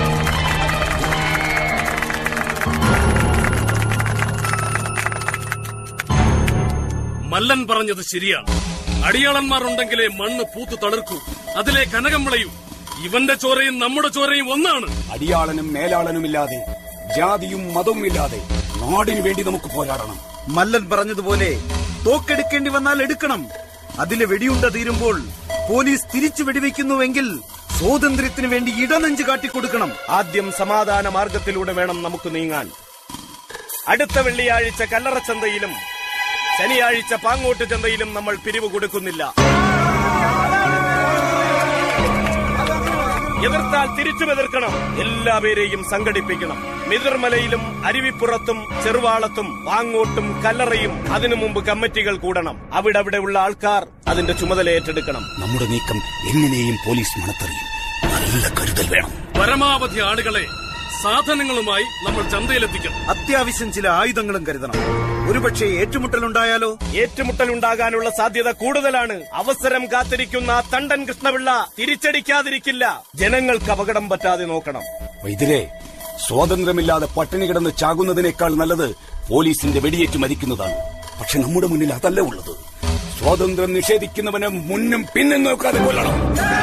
S4: മല്ലൻ പറഞ്ഞത് ശരിയാണ് അടിയാളന്മാർ ഉണ്ടെങ്കിലേ മണ്ണ് പൂത്തു തളിർക്കൂ അതിലെ കനകം വിളയൂ ഇവന്റെ ചോരയും നമ്മുടെ ചോരയും ഒന്നാണ്
S8: അടിയാളനും മേലാളനുമില്ലാതെ ജാതിയും മതവും ഇല്ലാതെ നാടിനു വേണ്ടി നമുക്ക് പോരാടണം
S5: മല്ലൻ പറഞ്ഞതുപോലെ തോക്കെടുക്കേണ്ടി വന്നാൽ എടുക്കണം അതിലെ വെടിയുണ്ട തീരുമ്പോൾ പോലീസ് തിരിച്ചു വെടിവെക്കുന്നുവെങ്കിൽ സ്വാതന്ത്ര്യത്തിന് വേണ്ടി ഇടനെഞ്ച് കാട്ടിക്കൊടുക്കണം
S9: ആദ്യം സമാധാന മാർഗത്തിലൂടെ വേണം നമുക്ക് നീങ്ങാൻ അടുത്ത വെള്ളിയാഴ്ച കല്ലറച്ചന്തയിലും ശനിയാഴ്ച പാങ്ങോട്ട് ചന്തയിലും നമ്മൾ പിരിവ് കൊടുക്കുന്നില്ല എതിർത്താൽ തിരിച്ചും എതിർക്കണം എല്ലാവരെയും സംഘടിപ്പിക്കണം മിതിർമലയിലും അരുവിപ്പുറത്തും ചെറുവാളത്തും പാങ്ങോട്ടും കല്ലറയും അതിനു മുമ്പ് കമ്മിറ്റികൾ കൂടണം അവിടെ അവിടെ ഉള്ള ആൾക്കാർ അതിന്റെ ചുമതല ഏറ്റെടുക്കണം
S8: നമ്മുടെ നീക്കം എങ്ങനെയും പോലീസ് മണത്തറിയും നല്ല കരുതൽ വേണം
S4: പരമാവധി ആളുകളെ സാധനങ്ങളുമായി നമ്മൾ ചന്തയിലെത്തിക്കണം
S5: അത്യാവശ്യം ചില ആയുധങ്ങളും കരുതണം ഒരുപക്ഷെ ഏറ്റുമുട്ടലുണ്ടായാലോ
S9: ഏറ്റുമുട്ടൽ ഉണ്ടാകാനുള്ള സാധ്യത കൂടുതലാണ് അവസരം കാത്തിരിക്കുന്ന ആ തണ്ടൻ കൃഷ്ണപിള്ള തിരിച്ചടിക്കാതിരിക്കില്ല ജനങ്ങൾക്ക് അപകടം പറ്റാതെ നോക്കണം
S8: വൈദ്യരെ സ്വാതന്ത്ര്യമില്ലാതെ പട്ടിണി കിടന്ന് ചാകുന്നതിനേക്കാൾ നല്ലത് പോലീസിന്റെ വെടിയേറ്റ് മരിക്കുന്നതാണ് പക്ഷെ നമ്മുടെ മുന്നിൽ അതല്ല ഉള്ളത് സ്വാതന്ത്ര്യം നിഷേധിക്കുന്നവനെ മുന്നും പിന്നും നോക്കാതെ കൊല്ലണം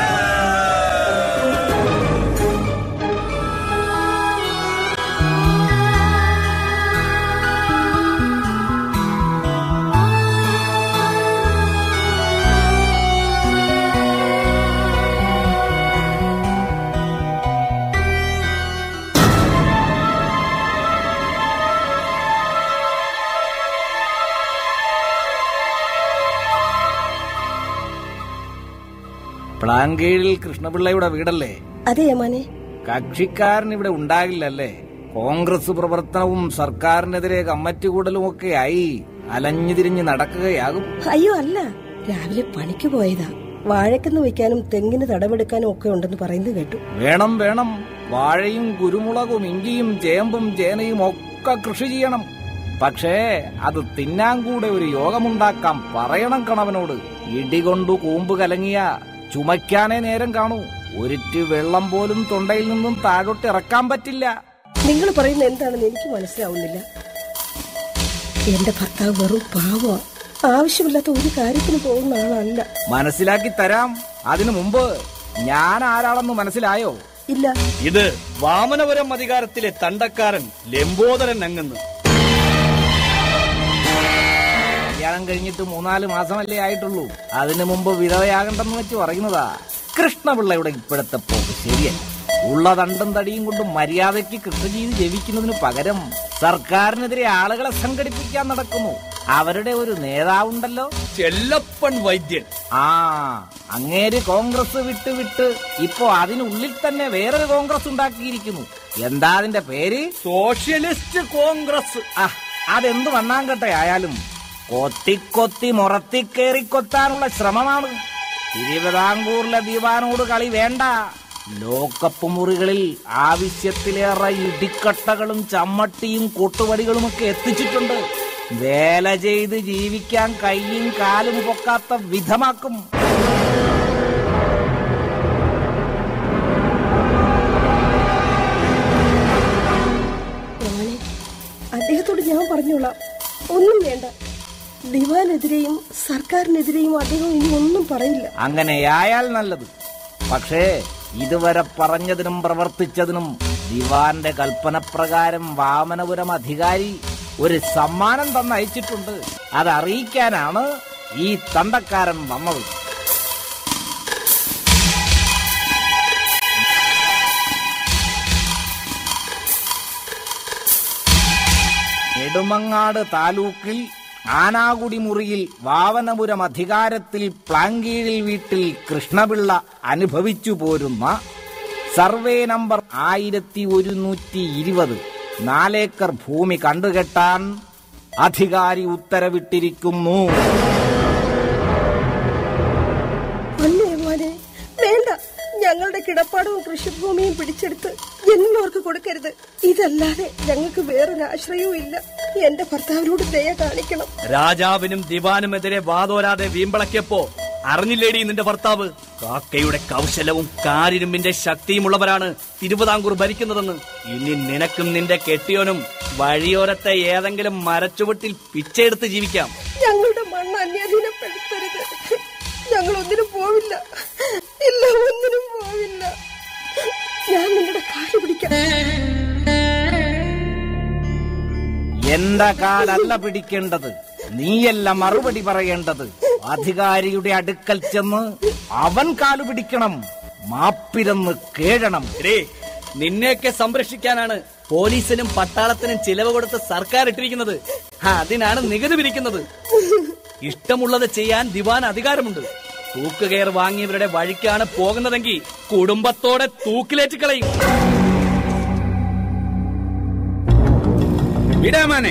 S6: പ്ലാങ്കേഴിൽ കൃഷ്ണപിള്ളയുടെ വീടല്ലേ
S11: അതെ യമാനെ
S6: കക്ഷിക്കാരൻ ഇവിടെ ഉണ്ടാകില്ലല്ലേ കോൺഗ്രസ് പ്രവർത്തനവും സർക്കാരിനെതിരെ കമ്മറ്റി കൂടലും ഒക്കെ ആയി അലഞ്ഞു തിരിഞ്ഞ് നടക്കുകയാകും
S11: അയ്യോ അല്ല രാവിലെ പണിക്ക് പോയതാ വാഴക്കെന്ന് വെക്കാനും തെങ്ങിന് തടമെടുക്കാനും ഒക്കെ ഉണ്ടെന്ന് പറയുന്നത് കേട്ടു
S6: വേണം വേണം വാഴയും കുരുമുളകും ഇഞ്ചിയും ചേമ്പും ചേനയും ഒക്കെ കൃഷി ചെയ്യണം പക്ഷേ അത് തിന്നാൻ കൂടെ ഒരു യോഗമുണ്ടാക്കാം പറയണം കണവനോട് ഇടികൊണ്ടു കൂമ്പ് കലങ്ങിയ ചുമയ്ക്കാനേ നേരം കാണൂ ഒരിറ്റ് വെള്ളം പോലും തൊണ്ടയിൽ നിന്നും താഴോട്ട് ഇറക്കാൻ പറ്റില്ല
S11: നിങ്ങൾ പറയുന്നത് എന്താണെന്ന് എനിക്ക് മനസ്സിലാവുന്നില്ല എന്റെ ഭർത്താവ് വെറും പാവ ആവശ്യമില്ലാത്ത ഒരു കാര്യത്തിന് പോകുന്ന ആളല്ല
S6: മനസ്സിലാക്കി തരാം അതിനു മുമ്പ് ഞാൻ ആരാണെന്ന് മനസ്സിലായോ
S11: ഇല്ല
S7: ഇത് വാമനപുരം അധികാരത്തിലെ തണ്ടക്കാരൻ ലംബോദരൻ അങ്ങെന്ന്
S6: കല്യാണം കഴിഞ്ഞിട്ട് മൂന്നാല് മാസമല്ലേ ആയിട്ടുള്ളൂ അതിനു മുമ്പ് വിധവയാകണ്ടെന്ന് വെച്ച് പറയുന്നതാ കൃഷ്ണപിള്ളയുടെ ഇപ്പോഴത്തെ പോക്ക് ശരിയല്ല ഉള്ള തണ്ടും തടിയും കൊണ്ട് മര്യാദയ്ക്ക് കൃഷി ചെയ്ത് ജപിക്കുന്നതിന് പകരം സർക്കാരിനെതിരെ ആളുകളെ സംഘടിപ്പിക്കാൻ നടക്കുന്നു അവരുടെ ഒരു നേതാവുണ്ടല്ലോ
S7: ചെല്ലപ്പൻ വൈദ്യൻ
S6: ആ അങ്ങേര് കോൺഗ്രസ് വിട്ട് വിട്ട് ഇപ്പോ അതിനുള്ളിൽ തന്നെ വേറൊരു കോൺഗ്രസ് ഉണ്ടാക്കിയിരിക്കുന്നു എന്താ അതിന്റെ പേര്
S7: സോഷ്യലിസ്റ്റ് കോൺഗ്രസ്
S6: ആ അതെന്ത് വണ്ണാങ്കട്ടെ ആയാലും കൊത്തിക്കൊത്തി മുറത്തിക്കേറി കൊത്താനുള്ള ശ്രമമാണ് തിരുവിതാംകൂറിലെ ദീപാനോട് കളി വേണ്ട ലോക്കപ്പ് മുറികളിൽ ആവശ്യത്തിലേറെ ഇടിക്കട്ടകളും ചമ്മട്ടിയും കൊട്ടുപടികളുമൊക്കെ എത്തിച്ചിട്ടുണ്ട് വേല ചെയ്ത് ജീവിക്കാൻ കൈയും കാലും പൊക്കാത്ത വിധമാക്കും
S11: മോനെ അദ്ദേഹത്തോട് ഞാൻ പറഞ്ഞോളാം ഒന്നും വേണ്ട ദിവാനെതിരെയും സർക്കാരിനെതിരെയും അദ്ദേഹം ഇനി ഒന്നും പറയില്ല
S6: അങ്ങനെയായാൽ നല്ലത് പക്ഷേ ഇതുവരെ പറഞ്ഞതിനും പ്രവർത്തിച്ചതിനും ദിവാന്റെ കൽപ്പനപ്രകാരം വാമനപുരം അധികാരി ഒരു സമ്മാനം തന്നയച്ചിട്ടുണ്ട് അത് അറിയിക്കാനാണ് ഈ തണ്ടക്കാരൻ വന്നത് നെടുമങ്ങാട് താലൂക്കിൽ ആനാകുടി മുറിയിൽ വാവനപുരം അധികാരത്തിൽ പ്ലാങ്കീഴിൽ വീട്ടിൽ കൃഷ്ണപിള്ള അനുഭവിച്ചു പോരുന്ന സർവേ നമ്പർ ആയിരത്തി ഒരുന്നൂറ്റി ഇരുപത് നാലേക്കർ ഭൂമി കണ്ടുകെട്ടാൻ അധികാരി ഉത്തരവിട്ടിരിക്കുന്നു
S11: അല്ലേ മോനെ വേണ്ട ഞങ്ങളുടെ കിടപ്പാടവും കൃഷിഭൂമിയും പിടിച്ചെടുത്ത് ജന്മവർക്ക് കൊടുക്കരുത് ഇതല്ലാതെ ഞങ്ങൾക്ക് വേറൊരു ആശ്രയവും ഇല്ല എന്റെ ഭർത്താവിനോട് ദയ കാണിക്കണം
S7: രാജാവിനും ദിവാനുമെതിരെ വാതോരാതെ വീമ്പളക്കിയപ്പോ അറിഞ്ഞില്ലേടി നിന്റെ ഭർത്താവ് കാക്കയുടെ കൗശലവും കാരിരുമ്പിന്റെ ശക്തിയുമുള്ളവരാണ് തിരുവിതാംകൂർ ഭരിക്കുന്നതെന്ന് ഇനി നിനക്കും നിന്റെ കെട്ടിയോനും വഴിയോരത്തെ ഏതെങ്കിലും മരച്ചുവട്ടിൽ പിച്ചെടുത്ത് ജീവിക്കാം
S11: ഞങ്ങളുടെ മണ്ണ് അന്യാധീനപ്പെടുത്തരുത് ഞങ്ങൾ ഒന്നിനും പോവില്ല ഇല്ല ഒന്നിനും പോവില്ല ഞാൻ നിങ്ങളുടെ കാല് പിടിക്കാം
S6: എന്റെ കാലല്ല പിടിക്കേണ്ടത് നീയല്ല മറുപടി പറയേണ്ടത് അധികാരിയുടെ അടുക്കൽ ചെന്ന് അവൻ കാലു പിടിക്കണം മാപ്പിരന്ന് കേഴണം
S7: എടേ നിന്നെയൊക്കെ സംരക്ഷിക്കാനാണ് പോലീസിനും പട്ടാളത്തിനും ചിലവ് കൊടുത്ത് സർക്കാർ ഇട്ടിരിക്കുന്നത്
S12: അതിനാണ് നികുതി പിരിക്കുന്നത് ഇഷ്ടമുള്ളത് ചെയ്യാൻ ദിവാൻ അധികാരമുണ്ട് തൂക്കുകയർ വാങ്ങിയവരുടെ വഴിക്കാണ് പോകുന്നതെങ്കിൽ കുടുംബത്തോടെ തൂക്കിലേറ്റ് കളയും
S8: വിടാമാനെ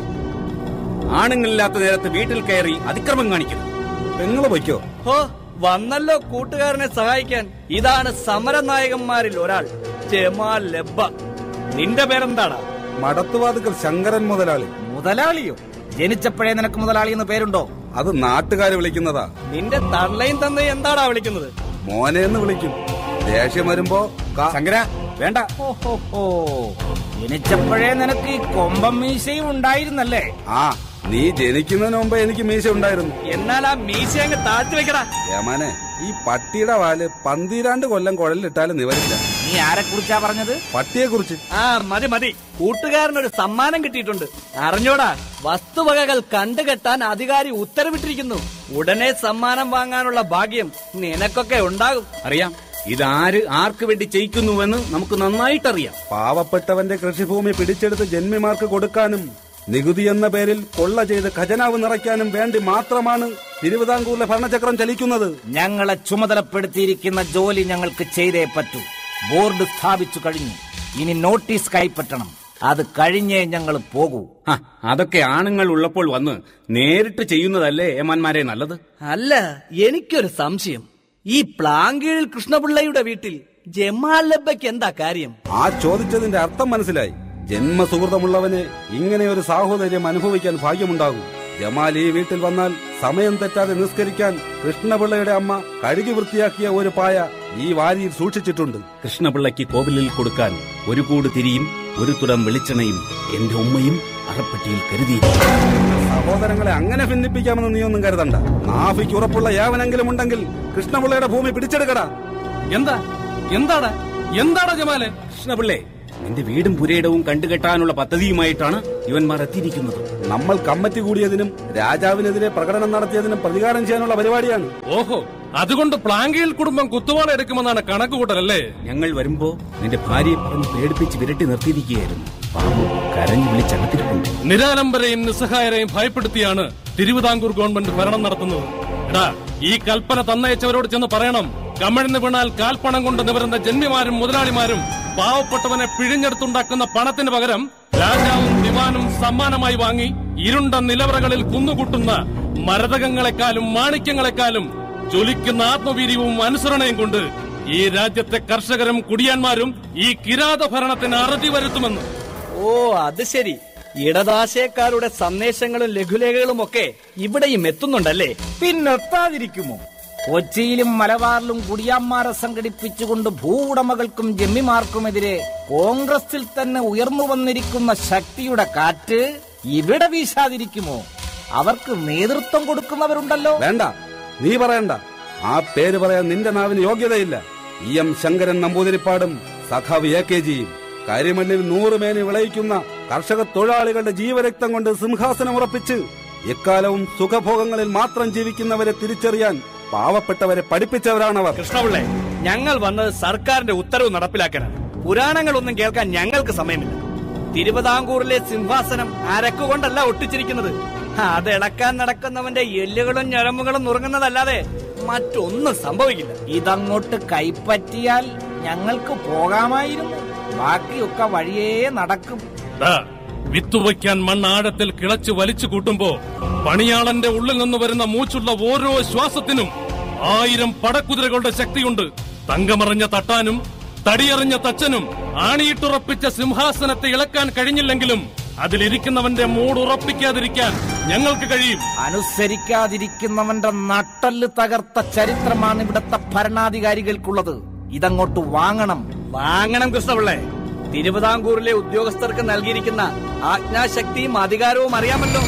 S8: ആണുങ്ങളില്ലാത്ത നേരത്ത് വീട്ടിൽ കയറി അതിക്രമം കാണിക്കുന്നു പെങ്ങള് പൊയ്ക്കോ
S12: ഹോ വന്നല്ലോ കൂട്ടുകാരനെ സഹായിക്കാൻ ഇതാണ് സമരനായകന്മാരിൽ ഒരാൾ ജമാൽ ലബ്ബ നിന്റെ പേരെന്താടാ
S8: മടത്തുവാതുക്കൽ ശങ്കരൻ മുതലാളി
S6: മുതലാളിയോ ജനിച്ചപ്പോഴേ നിനക്ക് മുതലാളി എന്ന് പേരുണ്ടോ
S8: അത് നാട്ടുകാര് വിളിക്കുന്നതാ
S12: നിന്റെ തള്ളയും തന്നെ എന്താടാ വിളിക്കുന്നത്
S8: മോനെ എന്ന് വിളിക്കും ദേഷ്യം വരുമ്പോ കാ-
S6: ശങ്കര
S8: വേണ്ട
S6: ഓ ഹോ ജനിച്ചപ്പോഴേ നിനക്ക് ഈ കൊമ്പം മീശയും ഉണ്ടായിരുന്നല്ലേ
S8: ആ നീ ജനിക്കുന്നതിന് മുമ്പ് എനിക്ക് മീശ ഉണ്ടായിരുന്നു
S12: എന്നാൽ ആ മീശ അങ്ങ് താഴ്ത്തി വെക്കടാ
S8: ഏമാനെ ഈ പട്ടിയുടെ വാല് പന്തിരാണ്ട് കൊല്ലം കുഴലിലിട്ടാലും നിവരില്ല
S6: നീ ആരെ കുറിച്ചാ പറഞ്ഞത്
S8: പട്ടിയെ കുറിച്ച്
S12: ആ മതി മതി കൂട്ടുകാരനൊരു സമ്മാനം കിട്ടിയിട്ടുണ്ട് അറിഞ്ഞോടാ വസ്തുവകകൾ കണ്ടുകെട്ടാൻ അധികാരി ഉത്തരവിട്ടിരിക്കുന്നു ഉടനെ സമ്മാനം വാങ്ങാനുള്ള ഭാഗ്യം നിനക്കൊക്കെ ഉണ്ടാകും
S8: അറിയാം ഇതാര് ആർക്ക് വേണ്ടി ചെയ്യിക്കുന്നുവെന്ന് നമുക്ക് നന്നായിട്ടറിയാം പാവപ്പെട്ടവന്റെ കൃഷിഭൂമി പിടിച്ചെടുത്ത് ജന്മിമാർക്ക് കൊടുക്കാനും നികുതി എന്ന പേരിൽ കൊള്ള ചെയ്ത് ഖജനാവ് നിറയ്ക്കാനും വേണ്ടി മാത്രമാണ് തിരുവിതാംകൂറിലെ ഭരണചക്രം ചലിക്കുന്നത്
S6: ഞങ്ങളെ ചുമതലപ്പെടുത്തിയിരിക്കുന്ന ജോലി ഞങ്ങൾക്ക് ചെയ്തേ പറ്റൂ ബോർഡ് സ്ഥാപിച്ചു കഴിഞ്ഞു ഇനി നോട്ടീസ് കൈപ്പറ്റണം അത് കഴിഞ്ഞേ ഞങ്ങൾ പോകൂ
S8: അതൊക്കെ ആണുങ്ങൾ ഉള്ളപ്പോൾ വന്ന് നേരിട്ട് ചെയ്യുന്നതല്ലേ ഏമാന്മാരെ നല്ലത്
S12: അല്ല എനിക്കൊരു സംശയം ഈ പ്ലാങ്കീഴിൽ കൃഷ്ണപിള്ളയുടെ വീട്ടിൽ ജമാൽ ലബ്ബയ്ക്ക് എന്താ കാര്യം
S8: ആ ചോദിച്ചതിന്റെ അർത്ഥം മനസ്സിലായി ജന്മസുഹൃതമുള്ളവന് ഇങ്ങനെ ഒരു സാഹോദര്യം അനുഭവിക്കാൻ ഭാഗ്യമുണ്ടാകും ജമാൽ ഈ വീട്ടിൽ വന്നാൽ സമയം തെറ്റാതെ നിസ്കരിക്കാൻ കൃഷ്ണപിള്ളയുടെ അമ്മ കഴുകി വൃത്തിയാക്കിയ ഒരു പായ ഈ വാരിയിൽ സൂക്ഷിച്ചിട്ടുണ്ട് കൃഷ്ണപിള്ളയ്ക്ക് കോവിലിൽ കൊടുക്കാൻ ഒരു കൂട് തിരിയും ഒരു തുടം വെളിച്ചെണ്ണയും എന്റെ ഉമ്മയും അറപ്പെട്ടിയിൽ കരുതി സഹോദരങ്ങളെ അങ്ങനെ ഭിന്നിപ്പിക്കാമെന്ന് നീ ഒന്നും കരുതണ്ട നാഫിക്ക് ഉറപ്പുള്ള യാവനെങ്കിലും ഉണ്ടെങ്കിൽ കൃഷ്ണപിള്ളയുടെ ഭൂമി പിടിച്ചെടുക്കടാ
S4: എന്താ എന്താടാ എന്താടാ ജമാലെ
S8: കൃഷ്ണപിള്ളേ നിന്റെ വീടും പുരയിടവും കണ്ടുകെട്ടാനുള്ള പദ്ധതിയുമായിട്ടാണ് ഇവന്മാർ എത്തിയിരിക്കുന്നത് നമ്മൾ കമ്മിറ്റി കൂടിയതിനും രാജാവിനെതിരെ പ്രകടനം നടത്തിയതിനും പ്രതികാരം ചെയ്യാനുള്ള പരിപാടിയാണ്
S4: ഓഹോ അതുകൊണ്ട് പ്ലാങ്കയിൽ കുടുംബം കുത്തുവാള എടുക്കുമെന്നാണ് കണക്കുകൂട്ടലല്ലേ
S8: ഞങ്ങൾ വരുമ്പോ നിന്റെ ഭാര്യയെ പറഞ്ഞ് പേടിപ്പിച്ച് വിരട്ടി നിർത്തിയിരിക്കുകയായിരുന്നു പാവം കരഞ്ഞു വിളിച്ചകത്തിരിപ്പുണ്ട്
S4: നിരാലംബരെയും നിസ്സഹായരെയും ഭയപ്പെടുത്തിയാണ് തിരുവിതാംകൂർ ഗവൺമെന്റ് ഭരണം നടത്തുന്നത് എടാ ഈ കൽപ്പന തന്നയച്ചവരോട് ചെന്ന് പറയണം കമിഴ്ന്ന് വീണാൽ കാൽപ്പണം കൊണ്ട് നിവരുന്ന ജന്മിമാരും മുതലാളിമാരും പാവപ്പെട്ടവനെ പിഴിഞ്ഞെടുത്തുണ്ടാക്കുന്ന പണത്തിന് പകരം രാജാവും ദിവാനും സമ്മാനമായി വാങ്ങി ഇരുണ്ട നിലവറകളിൽ കുന്നുകൂട്ടുന്ന മരതകങ്ങളെക്കാളും മാണിക്യങ്ങളെക്കാളും ജ്വലിക്കുന്ന ആത്മവീര്യവും അനുസരണയും കൊണ്ട് ഈ രാജ്യത്തെ കർഷകരും കുടിയാന്മാരും ഈ കിരാത ഭരണത്തിന് അറുതി വരുത്തുമെന്ന്
S12: ഓ അത് ശരി ഇടതാശയക്കാരുടെ സന്ദേശങ്ങളും ലഘുലേഖകളും ഒക്കെ ഇവിടെയും എത്തുന്നുണ്ടല്ലേ
S6: പിന്നെത്താതിരിക്കുമോ കൊച്ചിയിലും മലബാറിലും കുടിയാന്മാരെ സംഘടിപ്പിച്ചുകൊണ്ട് ഭൂവുടമകൾക്കും ജമ്മിമാർക്കുമെതിരെ കോൺഗ്രസിൽ തന്നെ ഉയർന്നു വന്നിരിക്കുന്ന ശക്തിയുടെ കാറ്റ് ഇവിടെ വീശാതിരിക്കുമോ അവർക്ക് നേതൃത്വം കൊടുക്കുന്നവരുണ്ടല്ലോ
S8: വേണ്ട നീ പറയണ്ട ആ പേര് പറയാൻ നിന്റെ നാവിന് യോഗ്യതയില്ല ഇ എം ശങ്കരൻ നമ്പൂതിരിപ്പാടും സഖാവ് എ കെ ജിയും കരിമണ്ണിൽ നൂറുമേനി വിളയിക്കുന്ന കർഷക തൊഴിലാളികളുടെ ജീവരക്തം കൊണ്ട് സിംഹാസനം ഉറപ്പിച്ച് എക്കാലവും സുഖഭോഗങ്ങളിൽ മാത്രം ജീവിക്കുന്നവരെ തിരിച്ചറിയാൻ പാവപ്പെട്ടവരെ പഠിപ്പിച്ചവരാണവർ
S12: കൃഷ്ണപിള്ളേ ഞങ്ങൾ വന്നത് സർക്കാരിന്റെ ഉത്തരവ് നടപ്പിലാക്കാനാണ് പുരാണങ്ങളൊന്നും കേൾക്കാൻ ഞങ്ങൾക്ക് സമയമില്ല തിരുവിതാംകൂറിലെ സിംഹാസനം അരക്കുകൊണ്ടല്ല ഒട്ടിച്ചിരിക്കുന്നത് അത് ഇളക്കാൻ നടക്കുന്നവന്റെ എല്ലുകളും ഞരമ്പുകളും നുറുങ്ങുന്നതല്ലാതെ മറ്റൊന്നും സംഭവിക്കില്ല
S6: ഇതങ്ങോട്ട് കൈപ്പറ്റിയാൽ ഞങ്ങൾക്ക് പോകാമായിരുന്നു ബാക്കിയൊക്കെ വഴിയേ നടക്കും
S4: ദാ, വിത്തുവയ്ക്കാൻ മണ്ണ് ആഴത്തിൽ കിളച്ച് വലിച്ചു കൂട്ടുമ്പോ പണിയാളന്റെ ഉള്ളിൽ നിന്ന് വരുന്ന മൂച്ചുള്ള ഓരോ ശ്വാസത്തിനും ആയിരം പടക്കുതിരകളുടെ ശക്തിയുണ്ട് തങ്കമറിഞ്ഞ തട്ടാനും തടിയറിഞ്ഞ തച്ചനും ആണിയിട്ടുറപ്പിച്ച സിംഹാസനത്തെ ഇളക്കാൻ കഴിഞ്ഞില്ലെങ്കിലും അതിലിരിക്കുന്നവന്റെ മൂടുറപ്പിക്കാതിരിക്കാൻ ഞങ്ങൾക്ക് കഴിയും
S6: അനുസരിക്കാതിരിക്കുന്നവന്റെ നട്ടല് തകർത്ത ചരിത്രമാണ് ഇവിടുത്തെ ഭരണാധികാരികൾക്കുള്ളത് ഇതങ്ങോട്ട് വാങ്ങണം
S12: വാങ്ങണം കൃഷ്ണപിള്ളേ തിരുവിതാംകൂറിലെ ഉദ്യോഗസ്ഥർക്ക് നൽകിയിരിക്കുന്ന ആജ്ഞാശക്തിയും അധികാരവും അറിയാമല്ലോ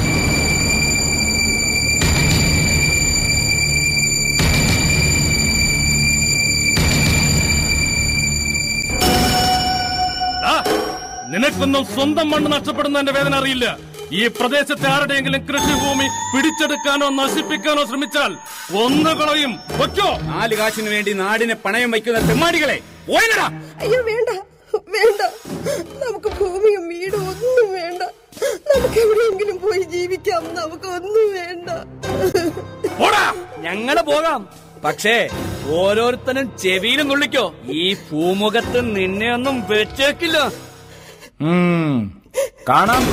S4: ആ, നിനക്കൊന്നും സ്വന്തം മണ്ണ് നഷ്ടപ്പെടുന്നതിന്റെ വേദന അറിയില്ല ഈ പ്രദേശത്തെ ആരുടെയെങ്കിലും കൃഷിഭൂമി പിടിച്ചെടുക്കാനോ നശിപ്പിക്കാനോ ശ്രമിച്ചാൽ ഒന്ന് കളയും വെക്കോ
S8: നാല് കാശിന് വേണ്ടി നാടിനെ പണയം വയ്ക്കുന്ന തെമ്മാടികളെ പോയിനടാ
S11: അയ്യോ വേണ്ട വേണ്ട നമുക്ക് ഭൂമിയും വീടും ഒന്നും വേണ്ട നമുക്ക് എവിടെയെങ്കിലും പോയി ജീവിക്കാം നമുക്ക് ഒന്നും വേണ്ട
S12: ഞങ്ങള് പോകാം പക്ഷേ ഓരോരുത്തരും ചെവിയിലും നുള്ളിക്കോ ഈ ഭൂമുഖത്ത് നിന്നെ ഒന്നും വെച്ചേക്കില്ല
S6: ഉം, കാണാം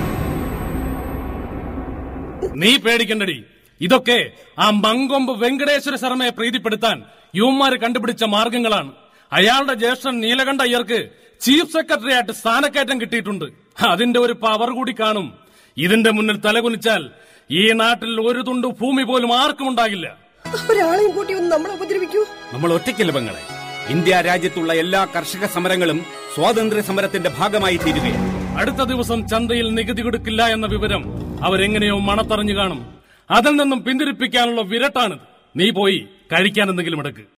S4: നീ പേടിക്കണ്ടടി ഇതൊക്കെ ആ മങ്കൊമ്പ് വെങ്കടേശ്വര ശർമ്മയെ പ്രീതിപ്പെടുത്താൻ യുവന്മാര് കണ്ടുപിടിച്ച മാർഗങ്ങളാണ് അയാളുടെ ജ്യേഷ്ഠൻ നീലകണ്ഠ അയ്യർക്ക് ചീഫ് സെക്രട്ടറി ആയിട്ട് സ്ഥാനക്കയറ്റം കിട്ടിയിട്ടുണ്ട് അതിന്റെ ഒരു പവർ കൂടി കാണും ഇതിന്റെ മുന്നിൽ തലകുനിച്ചാൽ ഈ നാട്ടിൽ ഒരു തുണ്ട് ഭൂമി പോലും ആർക്കും ഉണ്ടാകില്ല
S11: ഒരാളെയും കൂട്ടി ഒന്ന് നമ്മളെ ഉപദ്രവിക്കൂ
S8: നമ്മൾ ഒറ്റയ്ക്കല്ല പെങ്ങളെ ഇന്ത്യ രാജ്യത്തുള്ള എല്ലാ കർഷക സമരങ്ങളും സ്വാതന്ത്ര്യ സമരത്തിന്റെ ഭാഗമായി തീരുകയാണ്
S4: അടുത്ത ദിവസം ചന്തയിൽ നികുതി കൊടുക്കില്ല എന്ന വിവരം അവരെങ്ങനെയോ മണത്തറിഞ്ഞു കാണും അതിൽ നിന്നും പിന്തിരിപ്പിക്കാനുള്ള വിരട്ടാണിത് നീ പോയി കഴിക്കാൻ എന്തെങ്കിലും എടുക്ക്